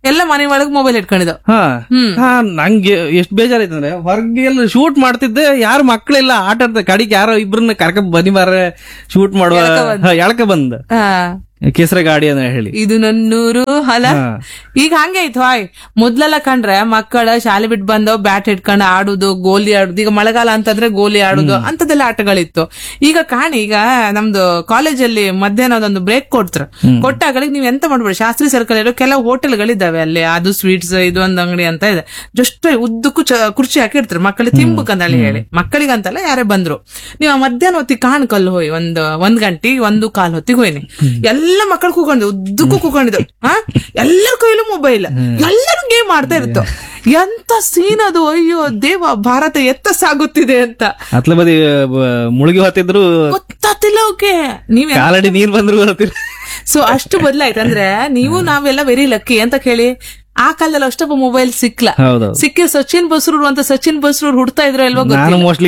Speaker 2: ಎಲ್ಲ ಮನೆ ಒಳಗ್ ಮೊಬೈಲ್ ಇಟ್ಕೊಂಡಿದ್ದಾವ್
Speaker 1: ಹಾ
Speaker 2: ಹ್ಮ್.
Speaker 1: ಹಾ ನಂಗೆ ಎಷ್ಟ್ ಬೇಜಾರೈತಂದ್ರೆ ಹೊರಗೆ ಎಲ್ಲ ಶೂಟ್ ಮಾಡ್ತಿದ್ದೆ ಯಾರು ಮಕ್ಕಳೆಲ್ಲ ಆಟ ಆಡ್ತಾರೆ ಕಡಿಗೆ ಯಾರೋ ಇಬ್ರನ್ನ ಕರ್ಕ ಬನ್ನಿ ಬಾರ ಶೂಟ್ ಮಾಡುವ ಹಾ, ಎಳ್ಕ ಬಂದ
Speaker 2: ಆ,
Speaker 1: ಕೇಸರ ಗಾಡಿ ಅಂತ ಹೇಳಿ
Speaker 2: ಇದು ನನ್ನೂರು ಅಲ್ಲ
Speaker 1: ಹಾ.
Speaker 2: ಈಗ ಹಂಗೆ ಆಯ್ತು ಹಾಯ್ ಮೊದ್ಲೆಲ್ಲ ಕಂಡ್ರೆ ಮಕ್ಕಳ ಶಾಲೆ ಬಿಟ್ಟು ಬಂದವ್ ಬ್ಯಾಟ್ ಇಟ್ಕೊಂಡು ಆಡುದು ಗೋಲಿ ಆಡುದು ಈಗ ಮಳೆಗಾಲ ಅಂತಂದ್ರೆ ಗೋಲಿ ಆಡುದು ಅಂತದೆಲ್ಲ ಆಟಗಳಿತ್ತು ಈಗ ಕಾಣಿ ಈಗ ನಮ್ದು ಕಾಲೇಜಲ್ಲಿ ಮಧ್ಯಾಹ್ನ ಒಂದು ಬ್ರೇಕ್ ಕೊಡ್ತಾರೆ ಕೊಟ್ಟಾಗ ನೀವ್ ಎಂತ ಮಾಡ್ಬೇಡಿ ಶಾಸ್ತ್ರಿ ಸರ್ಕಲ್ ಇರೋ ಕೆಲವು ಹೋಟೆಲ್ಗಳಿದ್ದಾವೆ ಅಲ್ಲಿ ಅದು ಸ್ವೀಟ್ಸ್ ಇದು ಒಂದ್ ಅಂಗಡಿ ಅಂತ ಇದೆ ಜಸ್ಟ್ ಉದ್ದಕ್ಕೂ ಚ- ಕುರ್ಚಿ ಹಾಕಿರ್ತಾರೆ ಮಕ್ಕಳಿಗೆ ತಿಂಬಕಂತಲ್ಲಿ ಹೇಳಿ ಮಕ್ಕಳಿಗಂತಲ್ಲ ಯಾರೇ ಬಂದ್ರು ನೀವು ಆ ಮಧ್ಯಾಹ್ನ ಹೊತ್ತಿಗೆ ಕಾಣ್ಕಲ್ ಹೋಯ್ ಒಂದ್ ಒಂದ್ ಗಂಟೆ ಒಂದು ಕಾಲ್ ಹೊತ್ತಿಗೆ ಹೋಯ್ನಿ ಎಲ್ಲ ಮಕ್ಕಳು ಕೂಕೊಂಡಿದ್ದು ಉದ್ದಕ್ಕೂ ಕೂಕೊಂಡಿದ್ದು ಹಾ ಎಲ್ಲರ ಕೈಲೂ ಮೊಬೈಲ್ ಎಲ್ಲರೂ ಗೇಮ್ ಆಡ್ತಾ ಇರುತ್ತೋ ಎಂತ ಸೀನ್ ಅದು ಅಯ್ಯೋ ದೇವ ಭಾರತ ಎತ್ತ ಸಾಗುತ್ತಿದೆ ಅಂತ
Speaker 1: ಅತ್ಲ ಬದಿ ಬ- ಮುಳುಗಿ ಹೊತ್ತಿದ್ರು
Speaker 2: ಗೊತ್ತಾತಿಲ್ಲ ಓಕೆ ನೀವ್
Speaker 1: ಕಾಲಡಿ ನೀರ್ ಬಂದ್ರು ಗೊತ್ತಿಲ್ಲ
Speaker 2: ಸೊ ಅಷ್ಟು ಬದಲಾಯ್ತು ಅಂದ್ರೆ ನೀವು ನಾವೆಲ್ಲ ವೆರಿ ಲಕ್ಕಿ ಅಂತ ಕೇಳಿ ಆ ಕಾಲದಲ್ಲಿ ಅಷ್ಟೊಬ್ಬ ಮೊಬೈಲ್ ಸಿಕ್ಲ
Speaker 1: ಹೌದೌದು
Speaker 2: ಸಿಕ್ಕಿ ಸಚಿನ್ ಬಸ್ರೂರ್ ಅಂತ ಸಚಿನ್ ಬಸ್ರೂರ್ ಹುಡ್ತಾ ಇದ್ರು ಇಲ್ವೋ ಗೊತ್ತಿಲ್ಲ
Speaker 1: ನಾನು ಮೋಸ್ಟ್ಲಿ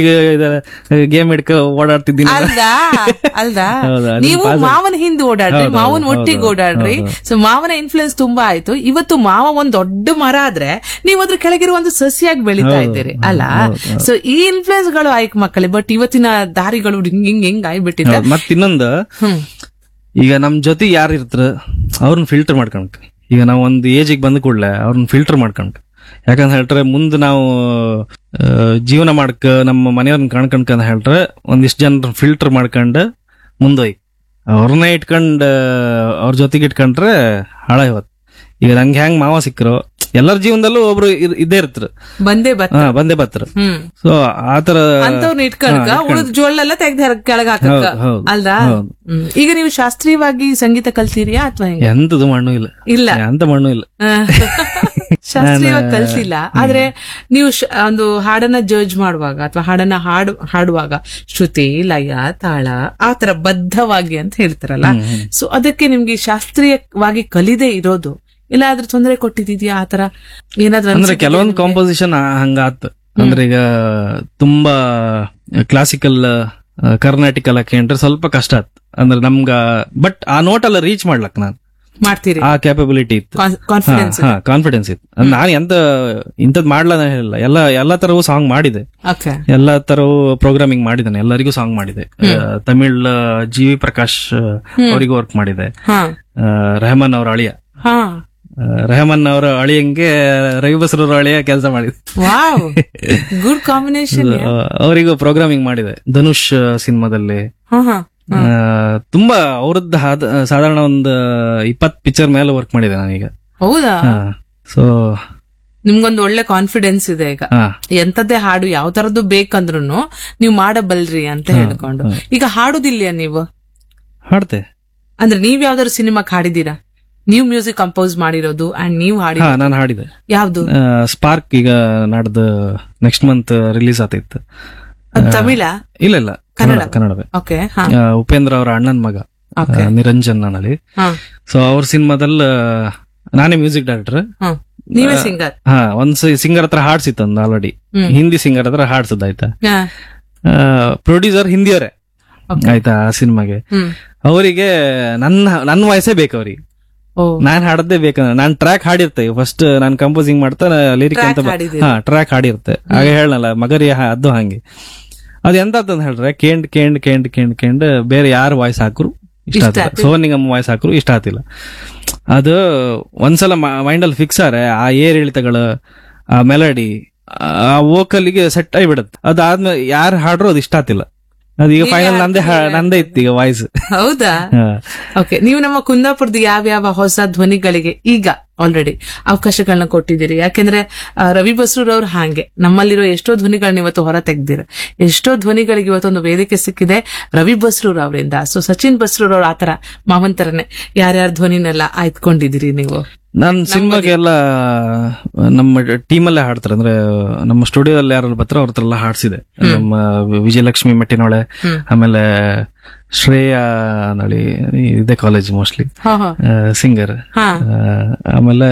Speaker 1: ಗೇಮ್ ಹಿಡ್ಕ ಓಡಾಡ್ತಿದ್ದೀನಿ
Speaker 2: ಅಲ್ದಾ ಅಲ್ದಾ
Speaker 1: ಹೌದಾ? ಅದು
Speaker 2: ನೀವು
Speaker 1: ಪಾಸ್
Speaker 2: ಮಾವನ ಹಿಂದೆ ಓಡಾಡ್ರಿ
Speaker 1: ಹೌದು,
Speaker 2: ಮಾವನ್
Speaker 1: ಹೌದು,
Speaker 2: ಒಟ್ಟಿಗೆ
Speaker 1: ಹೌದು,
Speaker 2: ಓಡಾಡ್ರಿ ಸೊ ಮಾವನ ಇನ್ಫ್ಲುಯೆನ್ಸ್ ತುಂಬಾ ಆಯ್ತು ಇವತ್ತು ಮಾವ ಒಂದ್ ದೊಡ್ಡ ಮರ ಆದ್ರೆ ನೀವು ಅದ್ರ ಕೆಳಗಿರುವ ಒಂದು ಸಸಿಯಾಗಿ ಬೆಳಿತಾ ಇದ್ದೀರಿ ಅಲ್ಲ ಸೊ ಈ ಇನ್ಫ್ಲುಯೆನ್ಸ್ ಗಳು ಆಯ್ಕೆ ಮಕ್ಕಳೇ ಬಟ್ ಇವತ್ತಿನ ದಾರಿಗಳು ಹಿಂಗ್ ಹಿಂಗ್ ಹಿಂಗ್ ಆಗ್ಬಿಟ್ಟಿದೆ
Speaker 1: ಮತ್ ಇನ್ನೊಂದು
Speaker 2: ಹ್ಮ್
Speaker 1: ಈಗ ನಮ್ ಜೊತೆ ಯಾರು ಇರ್ತಾರ ಅವ್ರನ್ನ ಫಿಲ್ಟರ್ ಮಾಡ್ಕೊಂಡ್ ಈಗ ನಾವ್ ಒಂದ್ ಏಜಿಗೆ ಬಂದ ಕೂಡಲೇ ಅವ್ರನ್ನ ಫಿಲ್ಟರ್ ಮಾಡ್ಕೊಂಡ್ ಯಾಕಂತ ಹೇಳ್ರೆ ಮುಂದೆ ನಾವು ಆ, ಜೀವನ ಮಾಡ್ಕ ನಮ್ಮ ಮನೆಯವ್ರನ್ನ ಕಾಣ್ಕೊಂಡ್ ಅಂತ ಹೇಳ್ರೆ ಒಂದಿಷ್ಟು ಜನ ಫಿಲ್ಟರ್ ಮಾಡ್ಕೊಂಡ್ ಮುಂದೋಯ್ ಅವ್ರನ್ನೇ ಇಟ್ಕೊಂಡ್ ಅವ್ರ ಜೊತೆಗೆ ಇಟ್ಕೊಂಡ್ರೆ ಹಾಳ ಇವತ್ತು ಈಗ ನಂಗೆ ಹೆಂಗ್ ಮಾವ ಸಿಕ್ಕರು ಎಲ್ಲರ ಜೀವನದಲ್ಲೂ ಒಬ್ರು ಇರ್- ಇದ್ದೇ ಇರ್ತಾರ
Speaker 2: ಬಂದೇ ಬತ್
Speaker 1: ಹಾ ಬಂದೇ ಬರ್ತಾರ
Speaker 2: ಹ್ಮ್
Speaker 1: ಸೊ ಆತರ
Speaker 2: ಅಂತವ್ನ ಇಟ್ಕಣಕ ಉಳಿದ ಜೋಳೆಲ್ಲ ತೆಗ್ದು ಕೆಳಗ ಹಾಕಕ್ಕ
Speaker 1: ಹೌದು, ಹೌದು,
Speaker 2: ಅಲ್ದಾ
Speaker 1: ಹೌದು.
Speaker 2: ಹ್ಮ್. ಈಗ ನೀವು ಶಾಸ್ತ್ರೀಯವಾಗಿ ಸಂಗೀತ ಕಲ್ತೀರಿಯಾ ಅಥವಾ ಹೆಂಗೆ
Speaker 1: ಎಂತದು ಮಣ್ಣು ಇಲ್ಲ
Speaker 2: ಇಲ್ಲ
Speaker 1: ಎಂತ ಮಣ್ಣು ಇಲ್ಲ
Speaker 2: ಶಾಸ್ತ್ರೀಯವಾಗಿ ಕಲ್ಸಿಲ್ಲ ಆದ್ರೆ ನೀವು ಶ- ಒಂದು ಹಾಡನ್ನ ಜಡ್ಜ್ ಮಾಡುವಾಗ ಅಥವಾ ಹಾಡನ್ನ ಹಾಡು ಹಾಡುವಾಗ ಶ್ರುತಿ ಲಯ ತಾಳ ಆ ತರ ಬದ್ಧವಾಗಿ ಅಂತ ಹೇಳ್ತಾರಲ್ಲ ಸೊ ಅದಕ್ಕೆ ನಿಮ್ಗೆ ಶಾಸ್ತ್ರೀಯವಾಗಿ ಕಲಿದೇ ಇರೋದು ಇಲ್ಲ ಅದ್ರ ತೊಂದರೆ ಕೊಟ್ಟಿದ್ಯಾ ಆ ತರ ಏನಾದ್ರೂ
Speaker 1: ಅಂದ್ರೆ
Speaker 2: ಅನ್ಸಿದ್ಯಾ
Speaker 1: ಕೆಲವೊಂದು
Speaker 2: ನಿಮ್ಗೆ?
Speaker 1: ಕಾಂಪೋಸಿಷನ್ ಹಂಗಾತ್ ಅಂದ್ರೆ ಈಗ ತುಂಬಾ ಕ್ಲಾಸಿಕಲ್ ಕರ್ನಾಟಿಕಲ್ ಹಾಕೊಂಡ್ರೆ ಸ್ವಲ್ಪ ಕಷ್ಟ ಆತ್ ಅಂದ್ರೆ ನಮ್ಗ ಬಟ್ ಆ ನೋಟ್ ಎಲ್ಲ ರೀಚ್ ಮಾಡ್ಲಕ್ ನಾನು
Speaker 2: ಮಾಡ್ತೀರಿ
Speaker 1: ಆ ಕ್ಯಾಪಬಿಲಿಟಿ ಇತ್ತು
Speaker 2: ಕಾನ್ಫಿಡೆನ್ಸ್
Speaker 1: ಹಾ ಕಾನ್ಫಿಡೆನ್ಸ್ ಇತ್ತು ಅಂದ್ರೆ ನಾನು ಎಂತ ಇಂಥದ್ ಮಾಡ್ಲ ಅಂತ ಹೇಳಿಲ್ಲ ಎಲ್ಲ ಎಲ್ಲಾ ತರವು ಸಾಂಗ್ ಮಾಡಿದೆ
Speaker 2: ಓಕೆ
Speaker 1: ಎಲ್ಲಾ ತರವು ಪ್ರೋಗ್ರಾಮಿಂಗ್ ಮಾಡಿದ್ದೇನೆ ಎಲ್ಲರಿಗೂ ಸಾಂಗ್ ಮಾಡಿದೆ ಆ, ತಮಿಳ್ ಜಿ ವಿ ಪ್ರಕಾಶ್ ಅವರಿಗೂ ವರ್ಕ್ ಮಾಡಿದೆ
Speaker 2: ಹಾ
Speaker 1: ಆ, ರೆಹಮಾನ್ ಅವ್ರ ಅಳಿಯ
Speaker 2: ಹಾ
Speaker 1: ಆ, ರೆಹಮಾನ್ ಅವರ ಅಳಿಯಂಗೆ ರವಿ ಬಸರೂರ ಅಳಿಯ ಕೆಲಸ ಮಾಡಿದೆ
Speaker 2: ವಾವ್ ಗುಡ್ ಕಾಂಬಿನೇಷನ್
Speaker 1: ಆ, ಅವರಿಗೂ ಪ್ರೋಗ್ರಾಮಿಂಗ್ ಮಾಡಿದೆ ಧನುಷ್ ಸಿನಿಮಾದಲ್ಲಿ
Speaker 2: ಹಾ ಹಾ
Speaker 1: ಆ, ತುಂಬಾ ಅವ್ರದ್ದು ಹಾದ- ಸಾಧಾರಣ ಒಂದು ಇಪ್ಪತ್ ಪಿಕ್ಚರ್ ಮೇಲೆ ವರ್ಕ್ ಮಾಡಿದೆ ನಾನೀಗ
Speaker 2: ಹೌದಾ
Speaker 1: ಸೊ
Speaker 2: ನಿಮ್ಗೊಂದು ಒಳ್ಳೆ ಕಾನ್ಫಿಡೆನ್ಸ್ ಇದೆ ಈಗ
Speaker 1: ಹಾ
Speaker 2: ಎಂತದ್ದೇ ಹಾಡು ಯಾವ ತರದ್ದು ಬೇಕಂದ್ರು ನೀವು ಮಾಡಬಲ್ರಿ ಅಂತ ಹೇಳ್ಕೊಂಡು ಈಗ ಹಾಡುದಿಲ್ಲ ನೀವು
Speaker 1: ಹಾಡ್ತೆ
Speaker 2: ಅಂದ್ರೆ ನೀವ್ ಯಾವ್ದಾದ್ರು ಸಿನಿಮಾಕ್ ಹಾಡಿದೀರಾ ನೀವು ಮ್ಯೂಸಿಕ್ ಕಂಪೋಸ್ ಮಾಡಿರೋದು ಅಂಡ್ ನೀವು ಹಾಡಿ
Speaker 1: ಹಾ ನಾನು ಹಾಡಿದೆ
Speaker 2: ಯಾವ್ದು
Speaker 1: ಸ್ಪಾರ್ಕ್ ಈಗ ನಾಡ್ದು ನೆಕ್ಸ್ಟ್ ಮಂತ್ ರಿಲೀಸ್ ಆತಿತ್ತು
Speaker 2: ಅದ್ ತಮಿಳ
Speaker 1: ಇಲ್ಲ ಇಲ್ಲ ಕನ್ನಡ ಕನ್ನಡವೇ
Speaker 2: ಓಕೆ ಹಾ
Speaker 1: ಆ, ಉಪೇಂದ್ರ ಅವರ ಅಣ್ಣನ ಮಗ ಆ, ನಿರಂಜನ್ ಅನ್ನಲಿ
Speaker 2: ಹಾ
Speaker 1: ಸೊ ಅವ್ರ ಸಿನಿಮಾದಲ್ಲಿ ನಾನೇ ಮ್ಯೂಸಿಕ್ ಡೈರೆಕ್ಟರ್
Speaker 2: ಹಾ ನೀವೇ ಸಿಂಗರ್
Speaker 1: ಹಾ ಒಂದ್ ಸಿಂಗರ್ ಹತ್ರ ಹಾಡ್ಸಿತ್ತು ಒಂದು ಆಲ್ರೆಡಿ
Speaker 2: ಹ್ಮ್.
Speaker 1: ಹಿಂದಿ ಸಿಂಗರ್ ಹತ್ರ ಹಾಡ್ಸದ್ ಆಯ್ತಾ
Speaker 2: ಹಾ
Speaker 1: ಪ್ರೊಡ್ಯೂಸರ್ ಹಿಂದಿಯವರೇ
Speaker 2: Okay.
Speaker 1: ಆಯ್ತಾ ಆ ಸಿನಿಮಾಗೆ
Speaker 2: ಹ್ಮ್
Speaker 1: ಅವರಿಗೆ ನನ್ನ ನನ್ನ ವಾಯ್ಸೇ ಬೇಕು ಅವ್ರಿಗೆ
Speaker 2: ಓ
Speaker 1: ನಾನ್ ಹಾಡದ್ದೇ ಬೇಕಂದ್ರೆ ನಾನ್ ಟ್ರ್ಯಾಕ್ ಹಾಡಿರ್ತೆ ಫಸ್ಟ್ ನಾನ್ ಕಂಪೋಸಿಂಗ್ ಮಾಡ್ತಾ ಲಿರಿಕ್
Speaker 2: Track
Speaker 1: ಅಂತ ಬ-
Speaker 2: ಹಾಡಿದ್ದೀರಿ.
Speaker 1: ಹಾ ಟ್ರ್ಯಾಕ್ ಹಾಡಿರ್ತೆ ಆಗ ಹೇಳಲ್ಲ ಮಗರಿ ಹ- ಅದು ಹಂಗೆ ಅದ್ ಎಂತ ಅಂತ ಹೇಳ್ರೆ ಕೇಂಡ್ ಕೇಂಡ್ ಕೇಂಡ್ ಕೇಂಡ್ ಕೇಂಡ್ ಬೇರೆ ಯಾರು ವಾಯ್ಸ್ ಹಾಕ್ರು ಇಷ್ಟ
Speaker 2: ಇಷ್ಟ
Speaker 1: ಆಗ್ತಿಲ್ಲ ಸೋನ್ ನಿಗಮ್ ವಾಯ್ಸ್ ಹಾಕ್ರು ಇಷ್ಟ ಆಗ್ತಿಲ್ಲ ಅದು ಒಂದ್ಸಲ ಮೈಂಡ್ ಅಲ್ಲಿ ಫಿಕ್ಸ್ ಆರೆ ಆ ಏರ್ ಇಳಿತಗಳು ಆ ಮೆಲಡಿ ಆ ವೋಕಲ್ಗೆ ಸೆಟ್ ಆಗಿಬಿಡುತ್ತೆ ಅದಾದ್ಮೇಲೆ ಯಾರು ಹಾಡ್ರು ಅದು ಇಷ್ಟ ಆಗ್ತಿಲ್ಲ ಅದೀಗ ಫೈನಲ್ ನಂದೇ ಹಾ- ನಂದೇ ಇತ್ತು ಈಗ ವಾಯ್ಸ್
Speaker 2: ಹೌದಾ ಓಕೆ ನೀವು ನಮ್ಮ ಕುಂದಾಪುರದ ಯಾವ್ಯಾವ ಹೊಸ ಧ್ವನಿಗಳಿಗೆ ಈಗ ಆಲ್ರೆಡಿ ಅವಕಾಶಗಳನ್ನ ಕೊಟ್ಟಿದ್ದೀರಿ ಯಾಕೆಂದ್ರೆ ಆ, ರವಿ ಬಸ್ರೂರ್ ಅವ್ರು ಹಾಗೆ ನಮ್ಮಲ್ಲಿರೋ ಎಷ್ಟೋ ಧ್ವನಿಗಳನ್ನ ಇವತ್ತು ಹೊರ ತೆಗ್ದಿರ ಎಷ್ಟೋ ಧ್ವನಿಗಳಿಗೆ ಇವತ್ತೊಂದು ವೇದಿಕೆ ಸಿಕ್ಕಿದೆ ರವಿ ಬಸ್ರೂರ್ ಅವರಿಂದ ಸೊ ಸಚಿನ್ ಬಸ್ರೂರ್ ಅವ್ರ ಆತರ ಮಾವಂತರನೆ ಯಾರ್ಯಾರ ಧ್ವನಿನೆಲ್ಲ ಆಯ್ದುಕೊಂಡಿದ್ದೀರಿ ನೀವು
Speaker 1: ನಾನ್ ಸಿನಿಮಾಗೆ ಎಲ್ಲ ನಮ್ಮ ಟೀಮಲ್ಲೇ ಹಾಡ್ತಾರೆ ಅಂದ್ರೆ ನಮ್ಮ ಸ್ಟುಡಿಯೋದಲ್ಲಿ ಯಾರು ಬರ್ತಾರೋ ಅವ್ರ ಹತ್ರ ಎಲ್ಲ ಹಾಡ್ಸಿದೆ ನಮ್ಮ ವಿಜಯಲಕ್ಷ್ಮಿ ಮೆಟ್ಟಿನೊಳೆ
Speaker 2: ಹ್ಮ್.
Speaker 1: ಆಮೇಲೆ ಶ್ರೇಯಾ ನಳಿ ಇದೆ ಕಾಲೇಜ್ ಮೋಸ್ಟ್ಲಿ
Speaker 2: ಹಾ ಹಾ
Speaker 1: ಸಿಂಗರ್
Speaker 2: ಹಾ
Speaker 1: ಆಮೇಲೆ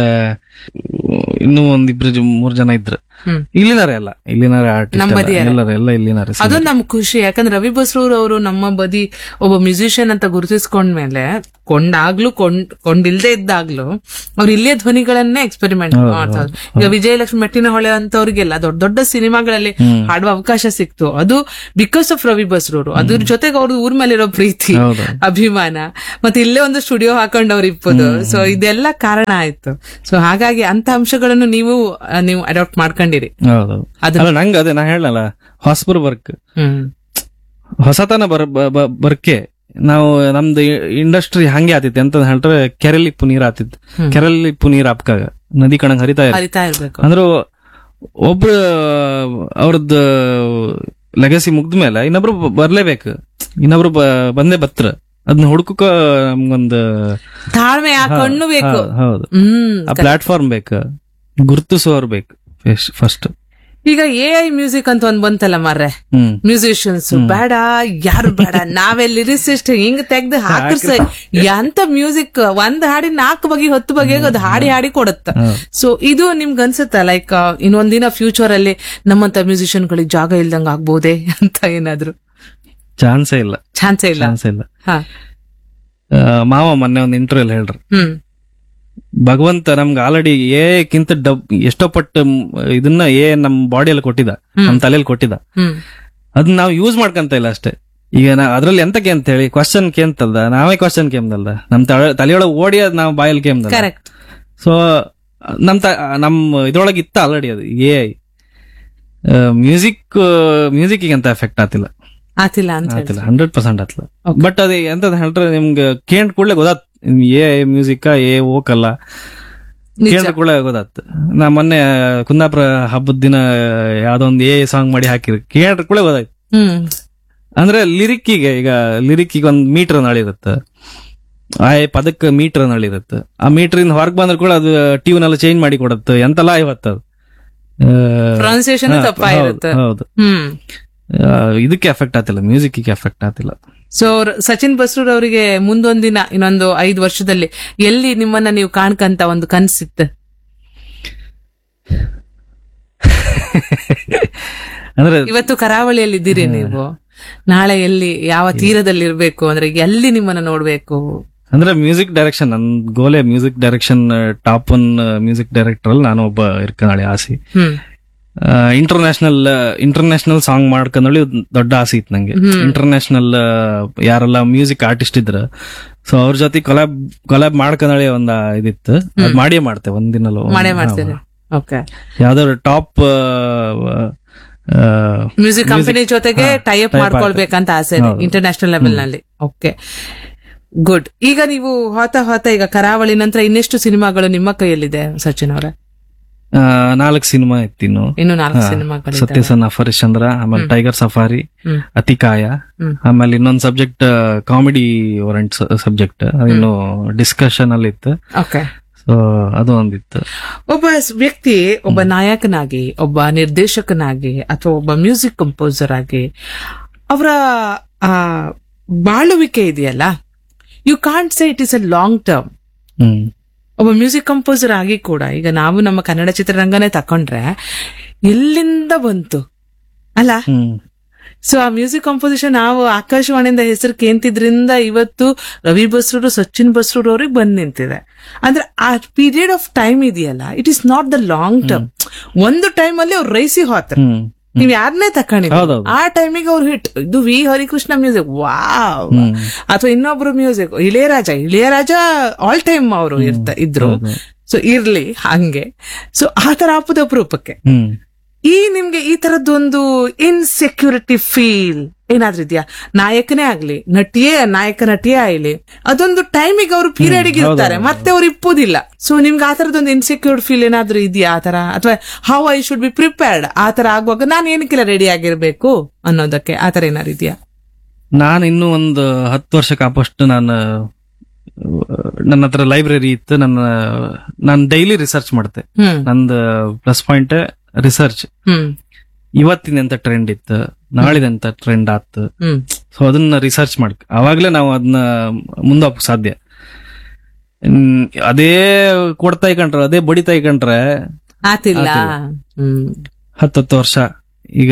Speaker 1: ಇನ್ನೂ ಒಂದಿಬ್ರು ಜ- ಮೂರ್ ಜನ ಇದ್ರು
Speaker 2: ಹ್ಮ್.
Speaker 1: ಇಲ್ಲಿನಾರೆ ಎಲ್ಲ ಇಲ್ಲಿನಾರೆ ಆರ್ಟಿಸ್ಟ್
Speaker 2: ನಮ್ಮದಿಯಾರೆ.
Speaker 1: ಎಲ್ಲರೂ ಎಲ್ಲ ಇಲ್ಲಿನಾರೆ
Speaker 2: ಅದೊಂದು ನಮ್ ಖುಷಿ ಯಾಕಂದ್ರೆ ರವಿ ಬಸ್ರೂರ್ ಅವರು ನಮ್ಮ ಬದಿ ಒಬ್ಬ ಮ್ಯೂಸಿಷಿಯನ್ ಅಂತ ಗುರುತಿಸ್ಕೊಂಡ್ಮೇಲೆ ಕೊಂಡಾಗ್ಲೂ ಕೊಂಡ್ ಕೊಂಡಿಲ್ದೇ ಇದ್ದಾಗ್ಲೂ ಅವ್ರು ಇಲ್ಲೇ ಧ್ವನಿಗಳನ್ನೇ ಎಕ್ಸ್ಪೆರಿಮೆಂಟ್ ಮಾಡ್ತಾರೆ ಈಗ ವಿಜಯಲಕ್ಷ್ಮಿ ಮೆಟ್ಟಿನಹೊಳೆ ಅಂತವ್ರಿಗೆಲ್ಲ ದೊಡ್ಡ ದೊಡ್ಡ ಸಿನಿಮಾಗಳಲ್ಲಿ ಹಾಡುವ ಅವಕಾಶ ಸಿಕ್ತು ಅದು ಬಿಕಾಸ್ ಆಫ್ ರವಿ ಬಸ್ರೂರು ಅದ್ರ ಜೊತೆಗೆ ಅವ್ರದ್ದು ಊರ್ ಮೇಲಿರೋ ಪ್ರೀತಿ
Speaker 1: ಹೌದು.
Speaker 2: ಅಭಿಮಾನ ಮತ್ತೆ ಇಲ್ಲೇ ಒಂದು ಸ್ಟುಡಿಯೋ ಹಾಕೊಂಡವ್ರು ಇಪ್ಪದು ಸೊ ಇದೆಲ್ಲ ಕಾರಣ ಆಯ್ತು ಸೊ ಹಾಗಾಗಿ ಅಂತ ಅಂಶಗಳನ್ನು ನೀವು ಆ, ನೀವು ಅಡಾಪ್ಟ್ ಮಾಡ್ಕೊಂಡಿರಿ
Speaker 1: ಹೌದು ಅಲ್ಲ ನಂಗೆ ಅದೇ ನಾ ಹೇಳಲ್ಲ ಹೊಸಬರು ವರ್ಕ್
Speaker 2: ಹ್ಮ್
Speaker 1: ಹೊಸತನ ಬರ್ ಬ- ಬ- ಬರ್ಕೆ ನಾವು ನಮ್ದು ಇಂಡಸ್ಟ್ರಿ ಹಂಗೆ ಆತಿತ್ತು ಅಂತ ಹೇಳ್ರೆ ಕೆರೆಲಿಪ್ಪು ನೀರ್ ಆತಿತ್ತು ಕೆರೆಲಿಪ್ಪು ನೀರ್ ಹಾಪ್ಕಾಗ ನದಿ ಕಣಂಗ್ ಹರಿತಾ ಇರ್
Speaker 2: ಹರಿತಾ ಇರ್ಬೇಕು
Speaker 1: ಅಂದ್ರೆ ಒಬ್ರು ಅವ್ರದ್ದು ಲೆಗಸಿ ಮುಗ್ದ್ಮೇಲೆ ಇನ್ನೊಬ್ರು ಬ- ಬರ್ಲೇಬೇಕು ಇನ್ನೊಬ್ರು ಬ- ಬಂದೇ ಬತ್ರ ಅದನ್ನ ಹುಡುಕಕ ನಮ್ಗೊಂದು
Speaker 2: ತಾಳ್ಮೆ ಆ ಕಣ್ಣು ಬೇಕು
Speaker 1: ಹೌದು, ಹೌದು
Speaker 2: ಹ್ಮ್
Speaker 1: ಆ ಪ್ಲಾಟ್ಫಾರ್ಮ್ ಬೇಕು ಗುರುತಿಸುವವ್ರು ಬೇಕು ಫಸ್ಟ್
Speaker 2: ಈಗ ಎ ಐ ಮ್ಯೂಸಿಕ್ ಅಂತ ಒಂದ್ ಬಂತಲ್ಲ ಮಾರ್ರೆ
Speaker 1: ಹ್ಮ್
Speaker 2: ಮ್ಯೂಸಿಷಿಯನ್ಸ್ ಬೇಡ ಯಾರು ಬೇಡ ನಾವೇ ಲಿರಿಸಿಸ್ಟ್ ಹಿಂಗ್ ತೆಗ್ದು ಹಾಕಿರ್ಸ ಎಂತ ಮ್ಯೂಸಿಕ್ ಒಂದ್ ಹಾಡಿ ನಾಲ್ಕು ಬಗೆ ಹತ್ತು ಬಗೆ ಅದು ಹಾಡಿ ಹಾಡಿ ಕೊಡುತ್ತ ಸೊ ಇದು ನಿಮ್ಗೆ ಅನ್ಸುತ್ತ ಲೈಕ್ ಇನ್ನೊಂದಿನ ಫ್ಯೂಚರ್ ಅಲ್ಲಿ ನಮ್ಮಂತ ಮ್ಯೂಸಿಷಿಯನ್ ಗಳಿಗೆ ಜಾಗ ಇಲ್ದಂಗ ಆಗ್ಬೋದೇ ಅಂತ ಏನಾದ್ರು
Speaker 1: ಚಾನ್ಸೇ ಇಲ್ಲ
Speaker 2: ಚಾನ್ಸೇ ಇಲ್ಲ
Speaker 1: ಚಾನ್ಸೇ ಇಲ್ಲ
Speaker 2: ಹಾ
Speaker 1: ಆ, ಮಾವ ಮೊನ್ನೆ ಒಂದು ಇಂಟರ್ವ್ಯೂ ಹೇಳ್ರಿ
Speaker 2: ಹ್ಮ್
Speaker 1: ಭಗವಂತ ನಮ್ಗೆ ಆಲ್ರೆಡಿ ಏಕ್ಕಿಂತ ಡಬ್ ಎಷ್ಟೋ ಪಟ್ಟು ಮ್, ಇದನ್ನ ಏ ನಮ್ ಬಾಡಿಯಲ್ಲಿ ಕೊಟ್ಟಿದ ನಮ್ ತಲೆಯಲ್ಲಿ ಕೊಟ್ಟಿದ
Speaker 2: ಹ್ಮ್
Speaker 1: ಅದನ್ನ ನಾವು ಯೂಸ್ ಮಾಡ್ಕಂತ ಇಲ್ಲ ಅಷ್ಟೇ ಈಗ ನಾ ಅದ್ರಲ್ಲಿ ಎಂತಕ್ಕೆ ಅಂತ ಹೇಳಿ ಕ್ವಶನ್ ಕೇಂತಲ್ದ ನಾವೇ ಕ್ವಶನ್ ಕೇಮ್ದಲ್ದ ನಮ್ ತಲೆ ತಲೆಯೊಳಗೆ ಓಡಿ ಅದ್ ನಾವು ಬಾಯಲ್ಲಿ ಕೇಮ್ದಲ್ಲ
Speaker 2: ಕರೆಕ್ಟ್
Speaker 1: ಸೊ ನಮ್ ತ ನಮ್ ಇದ್ರೊಳಗೆ ಇತ್ತ ಆಲ್ರೆಡಿ ಅದು ಎ ಐ ಮ್ಯೂಸಿಕ್ ಮ್ಯೂಸಿಕ್ ಅಂತ ಎಫೆಕ್ಟ್ ಆತಿಲ್ಲ
Speaker 2: ಆತಿಲ್ಲ ಅಂತ ಹೇಳಿ
Speaker 1: ಆತಿಲ್ಲ ಹಂಡ್ರೆಡ್ ಪರ್ಸೆಂಟ್ ಆತಿಲ್ಲ ಬಟ್ ಅದು ಎಂತ ಹೇಳ್ರೆ ನಿಮ್ಗೆ ಕೇಂಟ್ ಕೂಡಲೇ ಗೊತ್ತಾತ್ ಎ ಐ ಮ್ಯೂಸಿಕ್ ಎ ಓಕಲ್ಲ
Speaker 2: ನಿಜ
Speaker 1: ಕೇಂದ್ರ ಕೂಡ ಗೊತ್ತಾತ್ ನಾ ಮೊನ್ನೆ ಕುಂದಾಪುರ ಹಬ್ಬದ ದಿನ ಯಾವ್ದೋ ಒಂದು ಎ ಸಾಂಗ್ ಮಾಡಿ ಹಾಕಿರಿ ಕೇಂದ್ರ ಕೂಡ ಗೊತ್ತಾಯ್ತು
Speaker 2: ಹ್ಮ್
Speaker 1: ಅಂದ್ರೆ ಲಿರಿಕ್ಕಿಗೆ ಈಗ ಲಿರಿಕ್ಕಿಗೆ ಒಂದು ಮೀಟರ್ ನಳಿರುತ್ತೆ ಆ ಪದಕ್ಕೆ ಮೀಟರ್ ನಳಿರುತ್ತೆ ಆ ಮೀಟರ್ ಇಂದ ಹೊರಗೆ ಬಂದ್ರೆ ಕೂಡ ಅದು ಟ್ಯೂನ್ ಎಲ್ಲ ಚೇಂಜ್ ಮಾಡಿ ಕೊಡುತ್ತೆ ಎಂತೆಲ್ಲ ಇವತ್ತು ಅದು. ಆ,
Speaker 2: ಪ್ರೊನೌನ್ಸಿಯೇಷನ್
Speaker 1: ಹಾ,
Speaker 2: ತಪ್ಪಾಗಿರುತ್ತೆ
Speaker 1: ಹೌದು, ಹೌದು
Speaker 2: ಹ್ಮ್
Speaker 1: ಆ, ಇದಕ್ಕೆ ಎಫೆಕ್ಟ್ ಆತಿಲ್ಲ ಮ್ಯೂಸಿಕ್ಗೆ ಎಫೆಕ್ಟ್ ಆತಿಲ್ಲ
Speaker 2: ಸೊ ಸಚಿನ್ ಬಸ್ರೂರ್ ಅವರಿಗೆ ಮುಂದೊಂದಿನ ಇನ್ನೊಂದು ಐದು ವರ್ಷದಲ್ಲಿ ಎಲ್ಲಿ ನಿಮ್ಮನ್ನ ನೀವು ಕಾಣ್ಕಂತ ಒಂದು ಕನ್ಸಿತ್ತು
Speaker 1: ಅಂದ್ರೆ
Speaker 2: ಇವತ್ತು ಕರಾವಳಿಯಲ್ಲಿ ಇದ್ದೀರಿ ನೀವು ನಾಳೆ ಎಲ್ಲಿ ಯಾವ ತೀರದಲ್ಲಿ ಇರ್ಬೇಕು ಅಂದ್ರೆ ಎಲ್ಲಿ ನಿಮ್ಮನ್ನ ನೋಡ್ಬೇಕು
Speaker 1: ಅಂದ್ರೆ ಮ್ಯೂಸಿಕ್ ಡೈರೆಕ್ಷನ್ ನನ್ ಗೋಲೆ music direction top one music director ಅಲ್ಲಿ ನಾನು ಒಬ್ಬ ಇರ್ಕನಾಳಿ ಆಸೆ
Speaker 2: ಹ್ಮ್
Speaker 1: ಇಂಟರ್ನ್ಯಾಷನಲ್ ಇಂಟರ್ನ್ಯಾಷನಲ್ ಸಾಂಗ್ ಮಾಡ್ಕೊಂಡಳಿ ದೊಡ್ಡ ಆಸೆ ಇತ್ತು ನಂಗೆ ಇಂಟರ್ನ್ಯಾಷನಲ್ ಯಾರೆಲ್ಲ ಮ್ಯೂಸಿಕ್ ಆರ್ಟಿಸ್ಟ್ ಇದ್ರ ಸೊ ಅವ್ರ ಜೊತೆ ಕೊಲಾಬ್ ಕೊಲಾಬ್ ಮಾಡ್ಕೊಂಡಳಿ ಒಂದ ಇದಿತ್ತು ಅದ್ ಮಾಡಿಯೇ ಮಾಡ್ತೆ ಒಂದಿನಲ್ಲೂ
Speaker 2: ಮಾಡೇ ಮಾಡ್ತೀರಿ ಓಕೆ
Speaker 1: ಯಾವ್ದಾದ್ರು ಟಾಪ್
Speaker 2: ಮ್ಯೂಸಿಕ್ ಕಂಪನಿ ಜೊತೆಗೆ ಟೈ ಅಪ್ ಮಾಡ್ಕೊಳ್ಬೇಕಂತ ಆಸೆ ಇದೆ ಇಂಟರ್ನ್ಯಾಷನಲ್ ಲೆವೆಲ್ ನಲ್ಲಿ ಓಕೆ ಗುಡ್ ಈಗ ನೀವು ಹೋತ ಹೋತ ಈಗ ಕರಾವಳಿ ನಂತರ ಇನ್ನೆಷ್ಟು ಸಿನಿಮಾಗಳು ನಿಮ್ಮ ಕೈಯಲ್ಲಿದೆ ಸಚಿನ್ ಅವರ
Speaker 1: ನಾಲ್ಕು ಸಿನಿಮಾ ಇತ್ತಿನ್ನು
Speaker 2: ಇನ್ನು ನಾಲ್ಕು ಸಿನಿಮಾಗಳು
Speaker 1: ಸತ್ಯಸನ್ ಹರಿಶ್ಚಂದ್ರ ಆಮೇಲೆ tiger safari
Speaker 2: hmm.
Speaker 1: Atikaya
Speaker 2: hmm.
Speaker 1: ಆಮೇಲೆ ಇನ್ನೊಂದ್ ಸಬ್ಜೆಕ್ಟ್ ಕಾಮಿಡಿ ಓರೆಂಟ್ ಸಬ್ಜೆಕ್ಟ್ ಅದಿನ್ನು ಡಿಸ್ಕಷನ್ ಅಲ್ಲಿ ಇತ್ತು
Speaker 2: ಓಕೆ
Speaker 1: ಸೊ ಅದು ಒಂದಿತ್ತು
Speaker 2: ಒಬ್ಬ ಸ್- ವ್ಯಕ್ತಿ ಒಬ್ಬ ನಾಯಕನಾಗಿ ಒಬ್ಬ ನಿರ್ದೇಶಕನಾಗಿ ಅಥವಾ ಒಬ್ಬ ಮ್ಯೂಸಿಕ್ ಕಂಪೋಸರ್ ಆಗಿ ಅವರ ಆ ಬಾಳುವಿಕೆ ಇದೆಯಲ್ಲ you can't say it is a long term
Speaker 1: hmm
Speaker 2: ಒಬ್ಬ ಮ್ಯೂಸಿಕ್ ಕಂಪೋಸರ್ ಆಗಿ ಕೂಡ ಈಗ ನಾವು ನಮ್ಮ ಕನ್ನಡ ಚಿತ್ರರಂಗನೇ ತಕೊಂಡ್ರೆ ಎಲ್ಲಿಂದ ಬಂತು ಅಲ್ಲ
Speaker 1: ಹ್ಮ್
Speaker 2: ಸೊ ಆ ಮ್ಯೂಸಿಕ್ ಕಂಪೋಸಿಷನ್ ನಾವು ಆಕಾಶವಾಣಿಯಿಂದ ಹೆಸರು ಕೇಂತಿದ್ರಿಂದ ಇವತ್ತು ರವಿ ಬಸ್ರೂರು ಸಚಿನ್ ಬಸ್ರೂರ್ ಅವ್ರಿಗೆ ಬಂದ್ ನಿಂತಿದೆ ಅಂದ್ರೆ ಆ ಪೀರಿಯಡ್ ಆಫ್ ಟೈಮ್ ಇದೆಯಲ್ಲ it is not the long term ಒಂದು ಟೈಮ್ ಅಲ್ಲಿ ಅವ್ರು ರೈಸಿ ಹೋತ್ರ
Speaker 1: ಹ್ಮ್
Speaker 2: ನೀವ್ ಯಾರನ್ನೇ ತಕೊಂಡಿ
Speaker 1: ಹೌದೌದು.
Speaker 2: ಆ ಟೈಮಿಗೆ ಅವ್ರು ಹಿಟ್ ಇದು ವಿ ಹರಿಕೃಷ್ಣ ಮ್ಯೂಸಿಕ್ ವಾವ್ ಅಥವಾ ಇನ್ನೊಬ್ರು music Ilaiyaraaja Ilaiyaraaja all time ಅವರು ಇರ್ತ ಇದ್ರು ಸೊ ಇರ್ಲಿ ಹಂಗೆ ಸೊ ಆ ತರ ಆಪದ ಅಪರೂಪಕ್ಕೆ
Speaker 1: ಹ್ಮ್
Speaker 2: ಈ ನಿಮ್ಗೆ ಈ ತರದ್ದೊಂದು ಇನ್ಸೆಕ್ಯೂರಿಟಿ ಫೀಲ್ ಏನಾದ್ರೂ ಇದೆಯಾ ನಾಯಕನೇ ಆಗ್ಲಿ ನಟಿಯೇ ನಾಯಕ ನಟಿಯೇ ಆಗ್ಲಿ ಅದೊಂದು ಟೈಮಿಗೆ ಅವರು ಪೀರಿಯಡ್ ಇರ್ತಾರೆ ಮತ್ತೆ ಅವ್ರು ಇಪ್ಪುದಿಲ್ಲ ಸೊ ನಿಮ್ಗೆ ಆ ತರದೊಂದು ಇನ್ಸೆಕ್ಯೂರ್ಡ್ ಫೀಲ್ ಏನಾದ್ರೂ ಇದೆಯಾ ಆ ತರ ಅಥವಾ how I should be prepared ಆ ತರ ಆಗುವಾಗ ನಾನು ಏನಕ್ಕೆಲ್ಲ ರೆಡಿ ಆಗಿರ್ಬೇಕು ಅನ್ನೋದಕ್ಕೆ ಆ ತರ ಏನಾದ್ರು ಇದೆಯಾ
Speaker 1: ನಾನು ಇನ್ನೂ ಒಂದು ಹತ್ತು ವರ್ಷಕ್ಕೆ ಆಪಷ್ಟು ನಾನು ನನ್ನ ಹತ್ರ ಲೈಬ್ರರಿ ಇತ್ತು ನನ್ನ ನಾನು ಡೈಲಿ ರಿಸರ್ಚ್ ಮಾಡ್ತೆ
Speaker 2: ಹ್ಮ್
Speaker 1: ನಂದು ಪ್ಲಸ್ ಪಾಯಿಂಟ್ ರಿಸರ್ಚ್
Speaker 2: ಹ್ಮ್
Speaker 1: ಇವತ್ತಿನ ಎಂತ ಟ್ರೆಂಡ್ ಇತ್ತು ನಾಳಿದೆಂತ ಟ್ರೆಂಡ್ ಆತ್ತು
Speaker 2: ಹ್ಮ್
Speaker 1: ಸೊ ಅದನ್ನ ರಿಸರ್ಚ್ ಮಾಡ್ಕ ಅವಾಗ್ಲೇ ನಾವು ಅದನ್ನ ಮುಂದೋಗಕ್ ಸಾಧ್ಯ ಹ್ಮ್, ಅದೇ ಕೊಡ್ತಾ ಇಕೊಂಡ್ರೆ ಅದೇ ಬಡಿತಾ ಇಕೊಂಡ್ರೆ
Speaker 2: ಆತಿಲ್ಲ ಹ್ಮ್
Speaker 1: ಹತ್ತತ್ತು ವರ್ಷ ಈಗ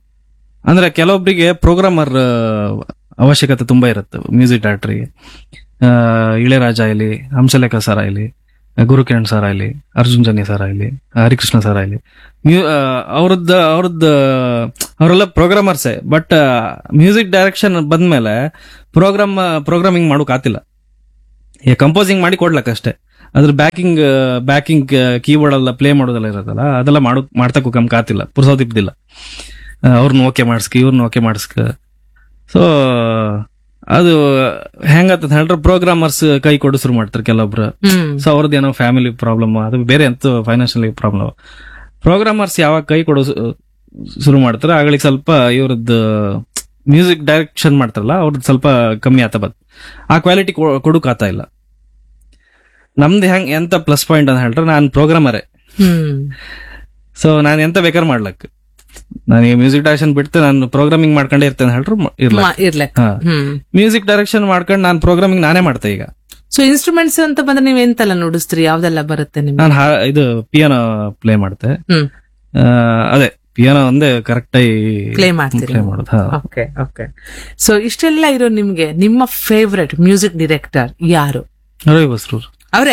Speaker 1: ಅಂದ್ರೆ ಕೆಲವೊಬ್ಬರಿಗೆ ಪ್ರೋಗ್ರಾಮರ್ ಅವಶ್ಯಕತೆ ತುಂಬಾ ಇರುತ್ತೆ ಮ್ಯೂಸಿಕ್ ಡೈರೆಕ್ಟರ್ಗೆ ಆ, ಇಳೆರಾಜ ಇಲ್ಲಿ ಹಂಸಲೇಖ ಸರ್ ಇಲ್ಲಿ ಗುರುಕಿರಣ್ ಸರ್ ಇಲ್ಲಿ ಅರ್ಜುನ್ ಜನಿ ಸರ್ ಇಲ್ಲಿ ಹರಿಕೃಷ್ಣ ಸರ್ ಇಲ್ಲಿ ಮ್ಯೂ ಅವ್ರದ್ದು ಅವ್ರದ್ದು ಅವರೆಲ್ಲ ಪ್ರೋಗ್ರಾಮರ್ಸೇ ಬಟ್ ಮ್ಯೂಸಿಕ್ ಡೈರೆಕ್ಷನ್ ಬಂದ್ಮೇಲೆ ಪ್ರೋಗ್ರಾಮ್ ಪ್ರೋಗ್ರಾಮಿಂಗ್ ಮಾಡೋಕ್ ಆತಿಲ್ಲ ಈಗ ಕಂಪೋಸಿಂಗ್ ಮಾಡಿ ಕೊಡ್ಲಕ್ಕಷ್ಟೇ ಅದ್ರ ಬ್ಯಾಕಿಂಗ್ ಬ್ಯಾಕಿಂಗ್ ಕೀಬೋರ್ಡ್ ಎಲ್ಲ ಪ್ಲೇ ಮಾಡೋದೆಲ್ಲ ಇರೋದಲ್ಲ ಅದೆಲ್ಲ ಮಾಡೋ ಮಾಡ್ತಕ್ಕೂ ಕಮ್ ಕಾತಿಲ್ಲ ಪುರ್ಸೋದಿದ್ದಿಲ್ಲ ಅವ್ರನ್ನ ಓಕೆ ಮಾಡಿಸ್ಕ ಇವ್ರನ್ನ ಓಕೆ ಮಾಡಿಸ್ಕ ಸೊ ಅದು ಹೆಂಗತ್ತ ಹೇಳಿದ್ರೆ ಪ್ರೋಗ್ರಾಮರ್ಸ್ ಕೈ ಕೊಡು ಶುರು ಮಾಡ್ತಾರೆ ಕೆಲವೊಬ್ರು
Speaker 2: ಹ್ಮ್
Speaker 1: ಸೊ ಅವ್ರದ್ದು ಏನೋ ಫ್ಯಾಮಿಲಿ ಪ್ರಾಬ್ಲಮ್ ಅದು ಬೇರೆ ಅಂತೂ ಫೈನಾನ್ಷಿಯಲಿ ಪ್ರಾಬ್ಲಮ್ ಪ್ರೋಗ್ರಾಮರ್ಸ್ ಯಾವಾಗ ಕೈ ಕೊಡೋ ಶು- ಶುರು ಮಾಡ್ತಾರೆ ಆಗಳಿಗೆ ಸ್ವಲ್ಪ ಇವ್ರದ್ದು ಮ್ಯೂಸಿಕ್ ಡೈರೆಕ್ಷನ್ ಮಾಡ್ತಾರಲ್ಲ ಅವ್ರದ್ದು ಸ್ವಲ್ಪ ಕಮ್ಮಿ ಆತ ಬತ್ ಆ ಕ್ವಾಲಿಟಿ ಕೊಡಕ್ ಆತ ಇಲ್ಲ ನಮ್ದು ಹೆಂಗ್ ಎಂತ ಪ್ಲಸ್ ಪಾಯಿಂಟ್ ಅಂತ ಹೇಳ್ರೆ ನಾನು ಪ್ರೋಗ್ರಾಮರೇ
Speaker 2: ಹ್ಮ್
Speaker 1: ಸೊ ನಾನು ಎಂತ ಬೇಕಾದ್ರೆ ಮಾಡ್ಲಕ್ ನಾನು ಈ ಮ್ಯೂಸಿಕ್ ಡೈರೆಕ್ಷನ್ ಬಿಟ್ಟು ನಾನು ಪ್ರೋಗ್ರಾಮಿಂಗ್ ಮಾಡ್ಕೊಂಡೇ ಇರ್ತೇನೆ ಹೇಳ್ರು ಇರ್ಲ
Speaker 2: ಮ- ಇರ್ಲೆಕ್ಕ
Speaker 1: ಹಾ
Speaker 2: ಹ್ಮ್
Speaker 1: ಮ್ಯೂಸಿಕ್ ಡೈರೆಕ್ಷನ್ ಮಾಡ್ಕೊಂಡು ನಾನು ಪ್ರೋಗ್ರಾಮಿಂಗ್ ನಾನೇ ಮಾಡ್ತೆ ಈಗ
Speaker 2: ಸೊ ಇನ್ಸ್ಟ್ರೂಮೆಂಟ್ಸ್ ಅಂತ ಬಂದ್ರೆ ನೀವ್ ಎಂತೆಲ್ಲ ನುಡಿಸ್ತೀರಿ ಯಾವ್ದೆಲ್ಲ ಬರುತ್ತೆ ನಿಮ್ಗೆ
Speaker 1: ನಾನು ಇದು ಪಿಯಾನೋ ಪ್ಲೇ ಮಾಡ್ತೆ
Speaker 2: ಹ್ಮ್
Speaker 1: ಆ, ಅದೇ ಪಿಯಾನೋ ಒಂದೇ ಕರೆಕ್ಟ್ ಆಗಿ
Speaker 2: ಪ್ಲೇ ಮಾಡ್ತೀರಿ
Speaker 1: ಪ್ಲೇ ಮಾಡೋದು ಹಾ.
Speaker 2: ಓಕೆ ಓಕೆ ಸೊ ಇಷ್ಟೆಲ್ಲ ಇರೋ ನಿಮ್ಗೆ ನಿಮ್ಮ ಫೇವ್ರೆಟ್ ಮ್ಯೂಸಿಕ್ ಡೈರೆಕ್ಟರ್ ಯಾರು
Speaker 1: ರವಿ ಬಸ್ರೂರ್
Speaker 2: ಅವರೇ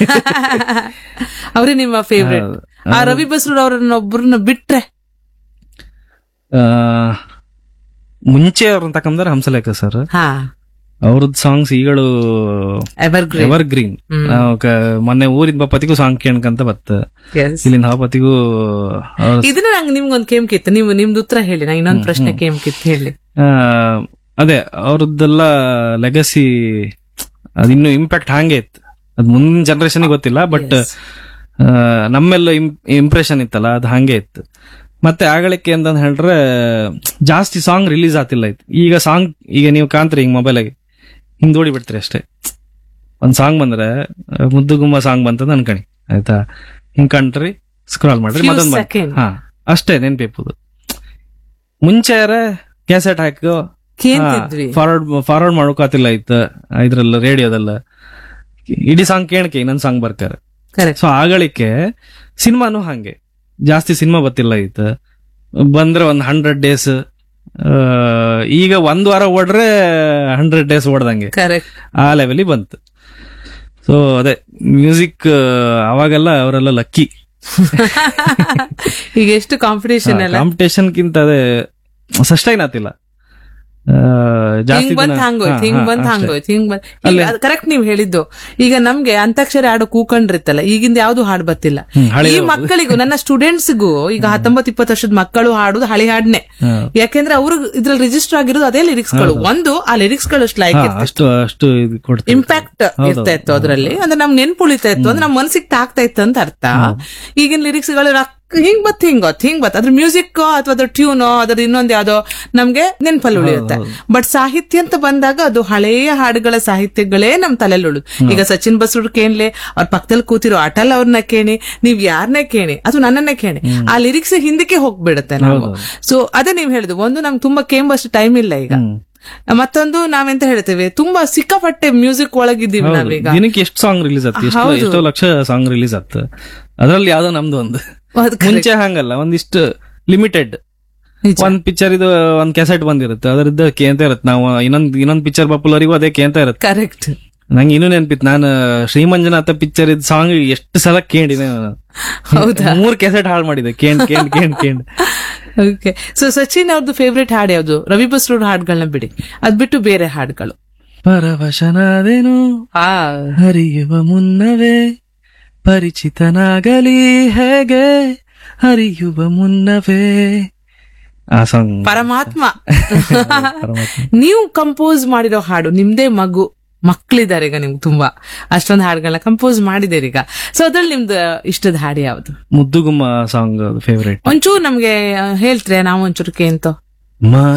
Speaker 2: ಅವರೇ ನಿಮ್ಮ ಫೇವ್ರೆಟ್ ಆ ರವಿ ಬಸ್ರೂರ್ ಅವರನ್ನ ಒಬ್ಬರನ್ನ ಬಿಟ್ರೆ
Speaker 1: ಆ, ಮುಂಚೆ ಅವ್ರನ್ನ ತಕೊಂಡ್ರೆ ಹಂಸಲೇಖ ಸರ್
Speaker 2: ಹಾ
Speaker 1: ಅವ್ರದ್ದು ಸಾಂಗ್ಸ್ ಈಗಳು
Speaker 2: ಎವರ್ ಗ್ರೇಟ್
Speaker 1: ಎವರ್ ಗ್ರೀನ್ ನಾವು ಕ- ಮೊನ್ನೆ ಊರಿನ ಬಾಪತಿಗೂ ಸಾಂಗ್ ಕೇಳ್ಕಂತ ಬತ್ತ ಇಲ್ಲಿಂದ ಹಾಪತಿಗೂ ಅವ್ರ
Speaker 2: ಇದನ್ನ ನಂಗೆ ನಿಮ್ಗೊಂದು ಕೇಮ್ ಕಿತ್ತು ನೀವು ನಿಮ್ದು ಉತ್ತರ ಹೇಳಿ ನಂಗೆ ಇನ್ನೊಂದು ಪ್ರಶ್ನೆ ಕೇಮ್ ಕಿತ್ತು ಹೇಳಿ
Speaker 1: ಆ, ಅದೇ ಅವ್ರದ್ದೆಲ್ಲ ಲೆಗಸಿ ಅದಿನ್ನು ಇಂಪ್ಯಾಕ್ಟ್ ಹಾಗೆ ಇತ್ತು ಅದ್ ಮುಂದಿನ ಜನರೇಷನ್ ಗೊತ್ತಿಲ್ಲ ಬಟ್ ನಮ್ಮೆಲ್ಲ ಇಂಪ್ರೆಷನ್ ಇತ್ತಲ್ಲ ಅದು ಹಾಗೆ ಇತ್ತು ಮತ್ತೆ ಆಗಳಿಕೆ ಅಂತ ಹೇಳಿದ್ರೆ ಜಾಸ್ತಿ ಸಾಂಗ್ ರಿಲೀಸ್ ಆತಿಲ್ಲ ಇತ್ತು ಈಗ ಸಾಂಗ್ ಈಗ ನೀವು ಕಾಣ್ತೀರಿ ಹಿಂಗ್ ಮೊಬೈಲಾಗೆ ಹಿಂಗ್ ದೋಡಿ ಬಿಡ್ತೀರಿ ಅಷ್ಟೇ ಒಂದ್ ಸಾಂಗ್ ಬಂದ್ರೆ ಆ, ಮುದ್ದು ಗುಮ್ಮ ಸಾಂಗ್ ಬಂತಂದ ಅನ್ಕಣಿ ಆಯ್ತಾ ಹಿಂಗ್ ಕಂಡ್ರಿ ಸ್ಕ್ರಾಲ್ ಮಾಡ್ರಿ
Speaker 2: Few
Speaker 1: ಮತ್ತೊಂದ್ ಬಂತು.
Speaker 2: second.
Speaker 1: ಹಾ ಅಷ್ಟೇ ನೆನ್ಪಿಪ್ಪುದು ಮುಂಚೆ ಕ್ಯಾಸೆಟ್ ಹಾಕೋ
Speaker 2: ಕೇಂತಿದ್ವಿ
Speaker 1: ಫಾರ್ವರ್ಡ್ ಫಾರ್ವರ್ಡ್ ಮಾಡೋಕಾತಿಲ್ಲ ಇತ್ತು ಇದ್ರಲ್ಲ ರೇಡಿಯೋದಲ್ಲ ಇಡೀ ಸಾಂಗ್ ಕೇಳಕ್ಕೆ ಇನ್ನೊಂದ್ ಸಾಂಗ್ ಬರ್ತಾರೆ
Speaker 2: ಕರೆಕ್ಟ್
Speaker 1: ಸೊ ಆಗಳಿಕೆ ಸಿನಿಮಾನು ಹಂಗೆ ಜಾಸ್ತಿ ಸಿನಿಮಾ ಬತ್ತಿಲ್ಲ ಇತ್ತು ಬಂದ್ರೆ ಒಂದ್ ಹಂಡ್ರೆಡ್ ಡೇಸ್ ಈಗ ಒಂದ್ ವಾರ ಓಡ್ರೆ ಹಂಡ್ರೆಡ್ ಡೇಸ್ ಓಡ್ದಂಗೆ
Speaker 2: ಕರೆಕ್ಟ್
Speaker 1: ಆ ಲೆವೆಲಿ ಬಂತು ಸೊ ಅದೇ ಮ್ಯೂಸಿಕ್ ಅವಾಗೆಲ್ಲ ಅವರೆಲ್ಲ ಲಕ್ಕಿ
Speaker 2: ಈಗ ಎಷ್ಟು ಕಾಂಪಿಟೇಷನ್ ಎಲ್ಲ
Speaker 1: ಕಾಂಪಿಟೇಷನ್ ಕಿಂತ ಅದೇ ಸಸ್ಟೈನ್ ಆತಿಲ್ಲ ಆ, ಜಾಸ್ತಿ
Speaker 2: ಹಿಂಗ್ ಬಂದ್
Speaker 1: ದಿನ-
Speaker 2: ಹಂಗೋಯ್ತು
Speaker 1: ಹಾ,
Speaker 2: ಹಿಂಗ್
Speaker 1: ಹಾ,
Speaker 2: ಬಂದ್
Speaker 1: ಅಷ್ಟೇ.
Speaker 2: ಹಂಗೋಯ್ತು ಹಿಂಗ್ ಬಂದ್ ಕರೆಕ್ಟ್ ನೀವ್ ಹೇಳಿದ್ದು ಈಗ ನಮ್ಗೆ ಅಂತಾಕ್ಷರಿ ಹಾಡು ಕೂಕೊಂಡಿರ್ತಲ್ಲ ಈಗಿಂದ ಯಾವ್ದು ಹಾಡು ಬತ್ತಿಲ್ಲ
Speaker 1: ಹ್ಮ್, ಹಳೆ
Speaker 2: ಈ ಮಕ್ಕಳಿಗೂ ನನ್ನ ಸ್ಟೂಡೆಂಟ್ಸ್ಗೂ ಈಗ ಹತ್ತೊಂಬತ್ತು ಇಪ್ಪತ್ತು ವರ್ಷದ ಮಕ್ಕಳು ಹಾಡುದು ಹಳಿ ಹಾಡ್ನೆ
Speaker 1: ಹಾ.
Speaker 2: ಯಾಕೆಂದ್ರೆ ಅವ್ರು ಇದ್ರಲ್ಲಿ ರಿಜಿಸ್ಟರ್ ಆಗಿರೋದು ಅದೇ ಲಿರಿಕ್ಸ್ ಗಳು ಒಂದು ಆ ಲಿರಿಕ್ಸ್ ಗಳು ಅಷ್ಟು ಲೈಕ್
Speaker 1: ಹಾ, ಅಷ್ಟು ಅಷ್ಟು ಇದು ಕೊಡ್ತೀವಿ
Speaker 2: ಇಂಪ್ಯಾಕ್ಟ್ ಇರ್ತಾ ಇತ್ತು ಅದ್ರಲ್ಲಿ ಅಂದ್ರೆ ನಮ್ ನೆನ್ಪು ಉಳಿತಾ ಇತ್ತು ಅಂದ್ರೆ ನಮ್ ಮನ್ಸಿಗೆ ತಾಕ್ತಾ ಇತ್ತು ಅಂತ ಅರ್ಥ ಈಗಿನ ಲಿರಿಕ್ಸ್ ಗಳು ರಕ್- ಹಿಂಗ್ ಬತ್ ಹಿಂಗ್ ಗೊತ್ತು ಹಿಂಗ್ ಬತ್ ಅದ್ರ ಮ್ಯೂಸಿಕ್ ಅಥವಾ ಅದ್ರ ಟ್ಯೂನೋ ಅದ್ರ ಇನ್ನೊಂದ್ ಯಾವ್ದೋ ನಮ್ಗೆ ನೆನ್ಪಲ್ಲಿ ಉಳಿಯುತ್ತೆ ಬಟ್ ಸಾಹಿತ್ಯ ಅಂತ ಬಂದಾಗ ಅದು ಹಳೆಯ ಹಾಡುಗಳ ಸಾಹಿತ್ಯಗಳೇ ನಮ್ ತಲೆಯಲ್ಲಿ ಉಳಿದು ಈಗ ಸಚಿನ್ ಬಸ್ರೂರ್ ಕೇಳ್ಲೆ ಅವ್ರ ಪಕ್ಕದಲ್ಲಿ ಕೂತಿರೋ ಅಟಲ್ ಅವ್ರನ್ನ ಕೇಳಿ ನೀವ್ ಯಾರನ್ನೇ ಕೇಳಿ ಅದು ನನ್ನನ್ನೇ ಕೇಳಿ ಆ ಲಿರಿಕ್ಸ್ ಹಿಂದಕ್ಕೆ ಹೋಗ್ಬಿಡುತ್ತೆ ನಾವು ಸೊ ಅದೇ ನೀವ್ ಹೇಳಿದ್ರು ಒಂದು ನಮ್ಗೆ ತುಂಬಾ ಕೇಂಬಷ್ಟು ಟೈಮ್ ಇಲ್ಲ ಈಗ ಮತ್ತೊಂದು ನಾವೆಂತ ಹೇಳ್ತೇವೆ ತುಂಬಾ ಸಿಕ್ಕಾಪಟ್ಟೆ ಮ್ಯೂಸಿಕ್ ಒಳಗಿದ್ದೀವಿ ನಾವೀಗ
Speaker 1: ದಿನಕ್ಕೆ ಎಷ್ಟು ಸಾಂಗ್ ರಿಲೀಸ್ ಆಗ್ತದೆ ಎಷ್ಟೋ ಎಷ್ಟೋ ಲಕ್ಷ ಸಾಂಗ್ ರಿಲೀಸ್ ಆಗ್ತದೆ ಅದ್ರಲ್ಲಿ ಯಾವ್ದೋ ನಮ್ದು ಒಂದು
Speaker 2: ಅದ್
Speaker 1: ಮುಂಚೆ ಹಂಗಲ್ಲ ಒಂದಿಷ್ಟು ಲಿಮಿಟೆಡ್
Speaker 2: ನಿಜ.
Speaker 1: ಒಂದ್ ಪಿಕ್ಚರ್ ಇದು ಒಂದ್ ಕೆಸೆಟ್ ಬಂದಿರುತ್ತೆ ಅದ್ರದ್ದು ಕೇಂತ ಇರುತ್ತೆ ನಾವು ಇನ್ನೊಂದ್ ಇನ್ನೊಂದ್ ಪಿಕ್ಚರ್ ಪಾಪುಲರಿಗೂ ಅದೇ ಕೇಂತ ಇರುತ್ತೆ
Speaker 2: ಕರೆಕ್ಟ್
Speaker 1: ನಂಗೆ ಇನ್ನೂ ನೆನ್ಪಿತ್ತು ನಾನು ಶ್ರೀಮಂಜನಾಥ ಪಿಕ್ಚರ್ ಇದ್ ಸಾಂಗ್ ಎಷ್ಟು ಸಲ ಕೇಳಿದೆ ನಾನು.
Speaker 2: ಹೌದಾ
Speaker 1: ಮೂರ್ ಕೆಸೆಟ್ ಹಾಳು ಮಾಡಿದೆ ಕೇಂಡ್ ಕೇಂಡ್ ಕೇಂಡ್ ಕೇಂಡ್
Speaker 2: ಓಕೆ ಸೊ ಸಚಿನ್ ಅವ್ರದ್ದು ಫೇವ್ರೆಟ್ ಹಾಡು ಯಾವ್ದು ರವಿ ಬಸ್ರೂರ್ ಹಾಡುಗಳನ್ನ ಬಿಡಿ ಅದ್ ಬಿಟ್ಟು ಬೇರೆ ಹಾಡುಗಳು
Speaker 1: ಪರವಶನಾದೆನು
Speaker 2: ಆ
Speaker 1: ಹರಿಯುವ ಮುನ್ನವೇ ಪರಿಚಿತನಾಗಲಿ ಹೇಗೆ ಹರಿಯುವ ಮುನ್ನವೇ ಆ ಸಾಂಗ್
Speaker 2: ಪರಮಾತ್ಮ ನೀವು ಕಂಪೋಸ್ ಮಾಡಿರೋ ಹಾಡು ನಿಮ್ದೇ ಮಗು ಮಕ್ಳಿದ್ದಾರೆ ಈಗ ನಿಮ್ಗೆ ತುಂಬಾ ಅಷ್ಟೊಂದು ಹಾಡುಗಳನ್ನ ಕಂಪೋಸ್ ಮಾಡಿದ್ದೀರಿ ಈಗ ಸೊ ಅದ್ರಲ್ಲಿ ನಿಮ್ದು ಇಷ್ಟದ ಹಾಡು ಯಾವ್ದು
Speaker 1: ಮುದ್ದುಗುಮ್ಮ ಸಾಂಗ್ ಫೇವ್ರೇಟ್
Speaker 2: ಒಂಚೂರು ನಮ್ಗೆ ಆ, ಹೇಳ್ತೀರಾ ನಾವು ಒಂಚೂರು ಕೇಂತೋ
Speaker 1: ಮಾ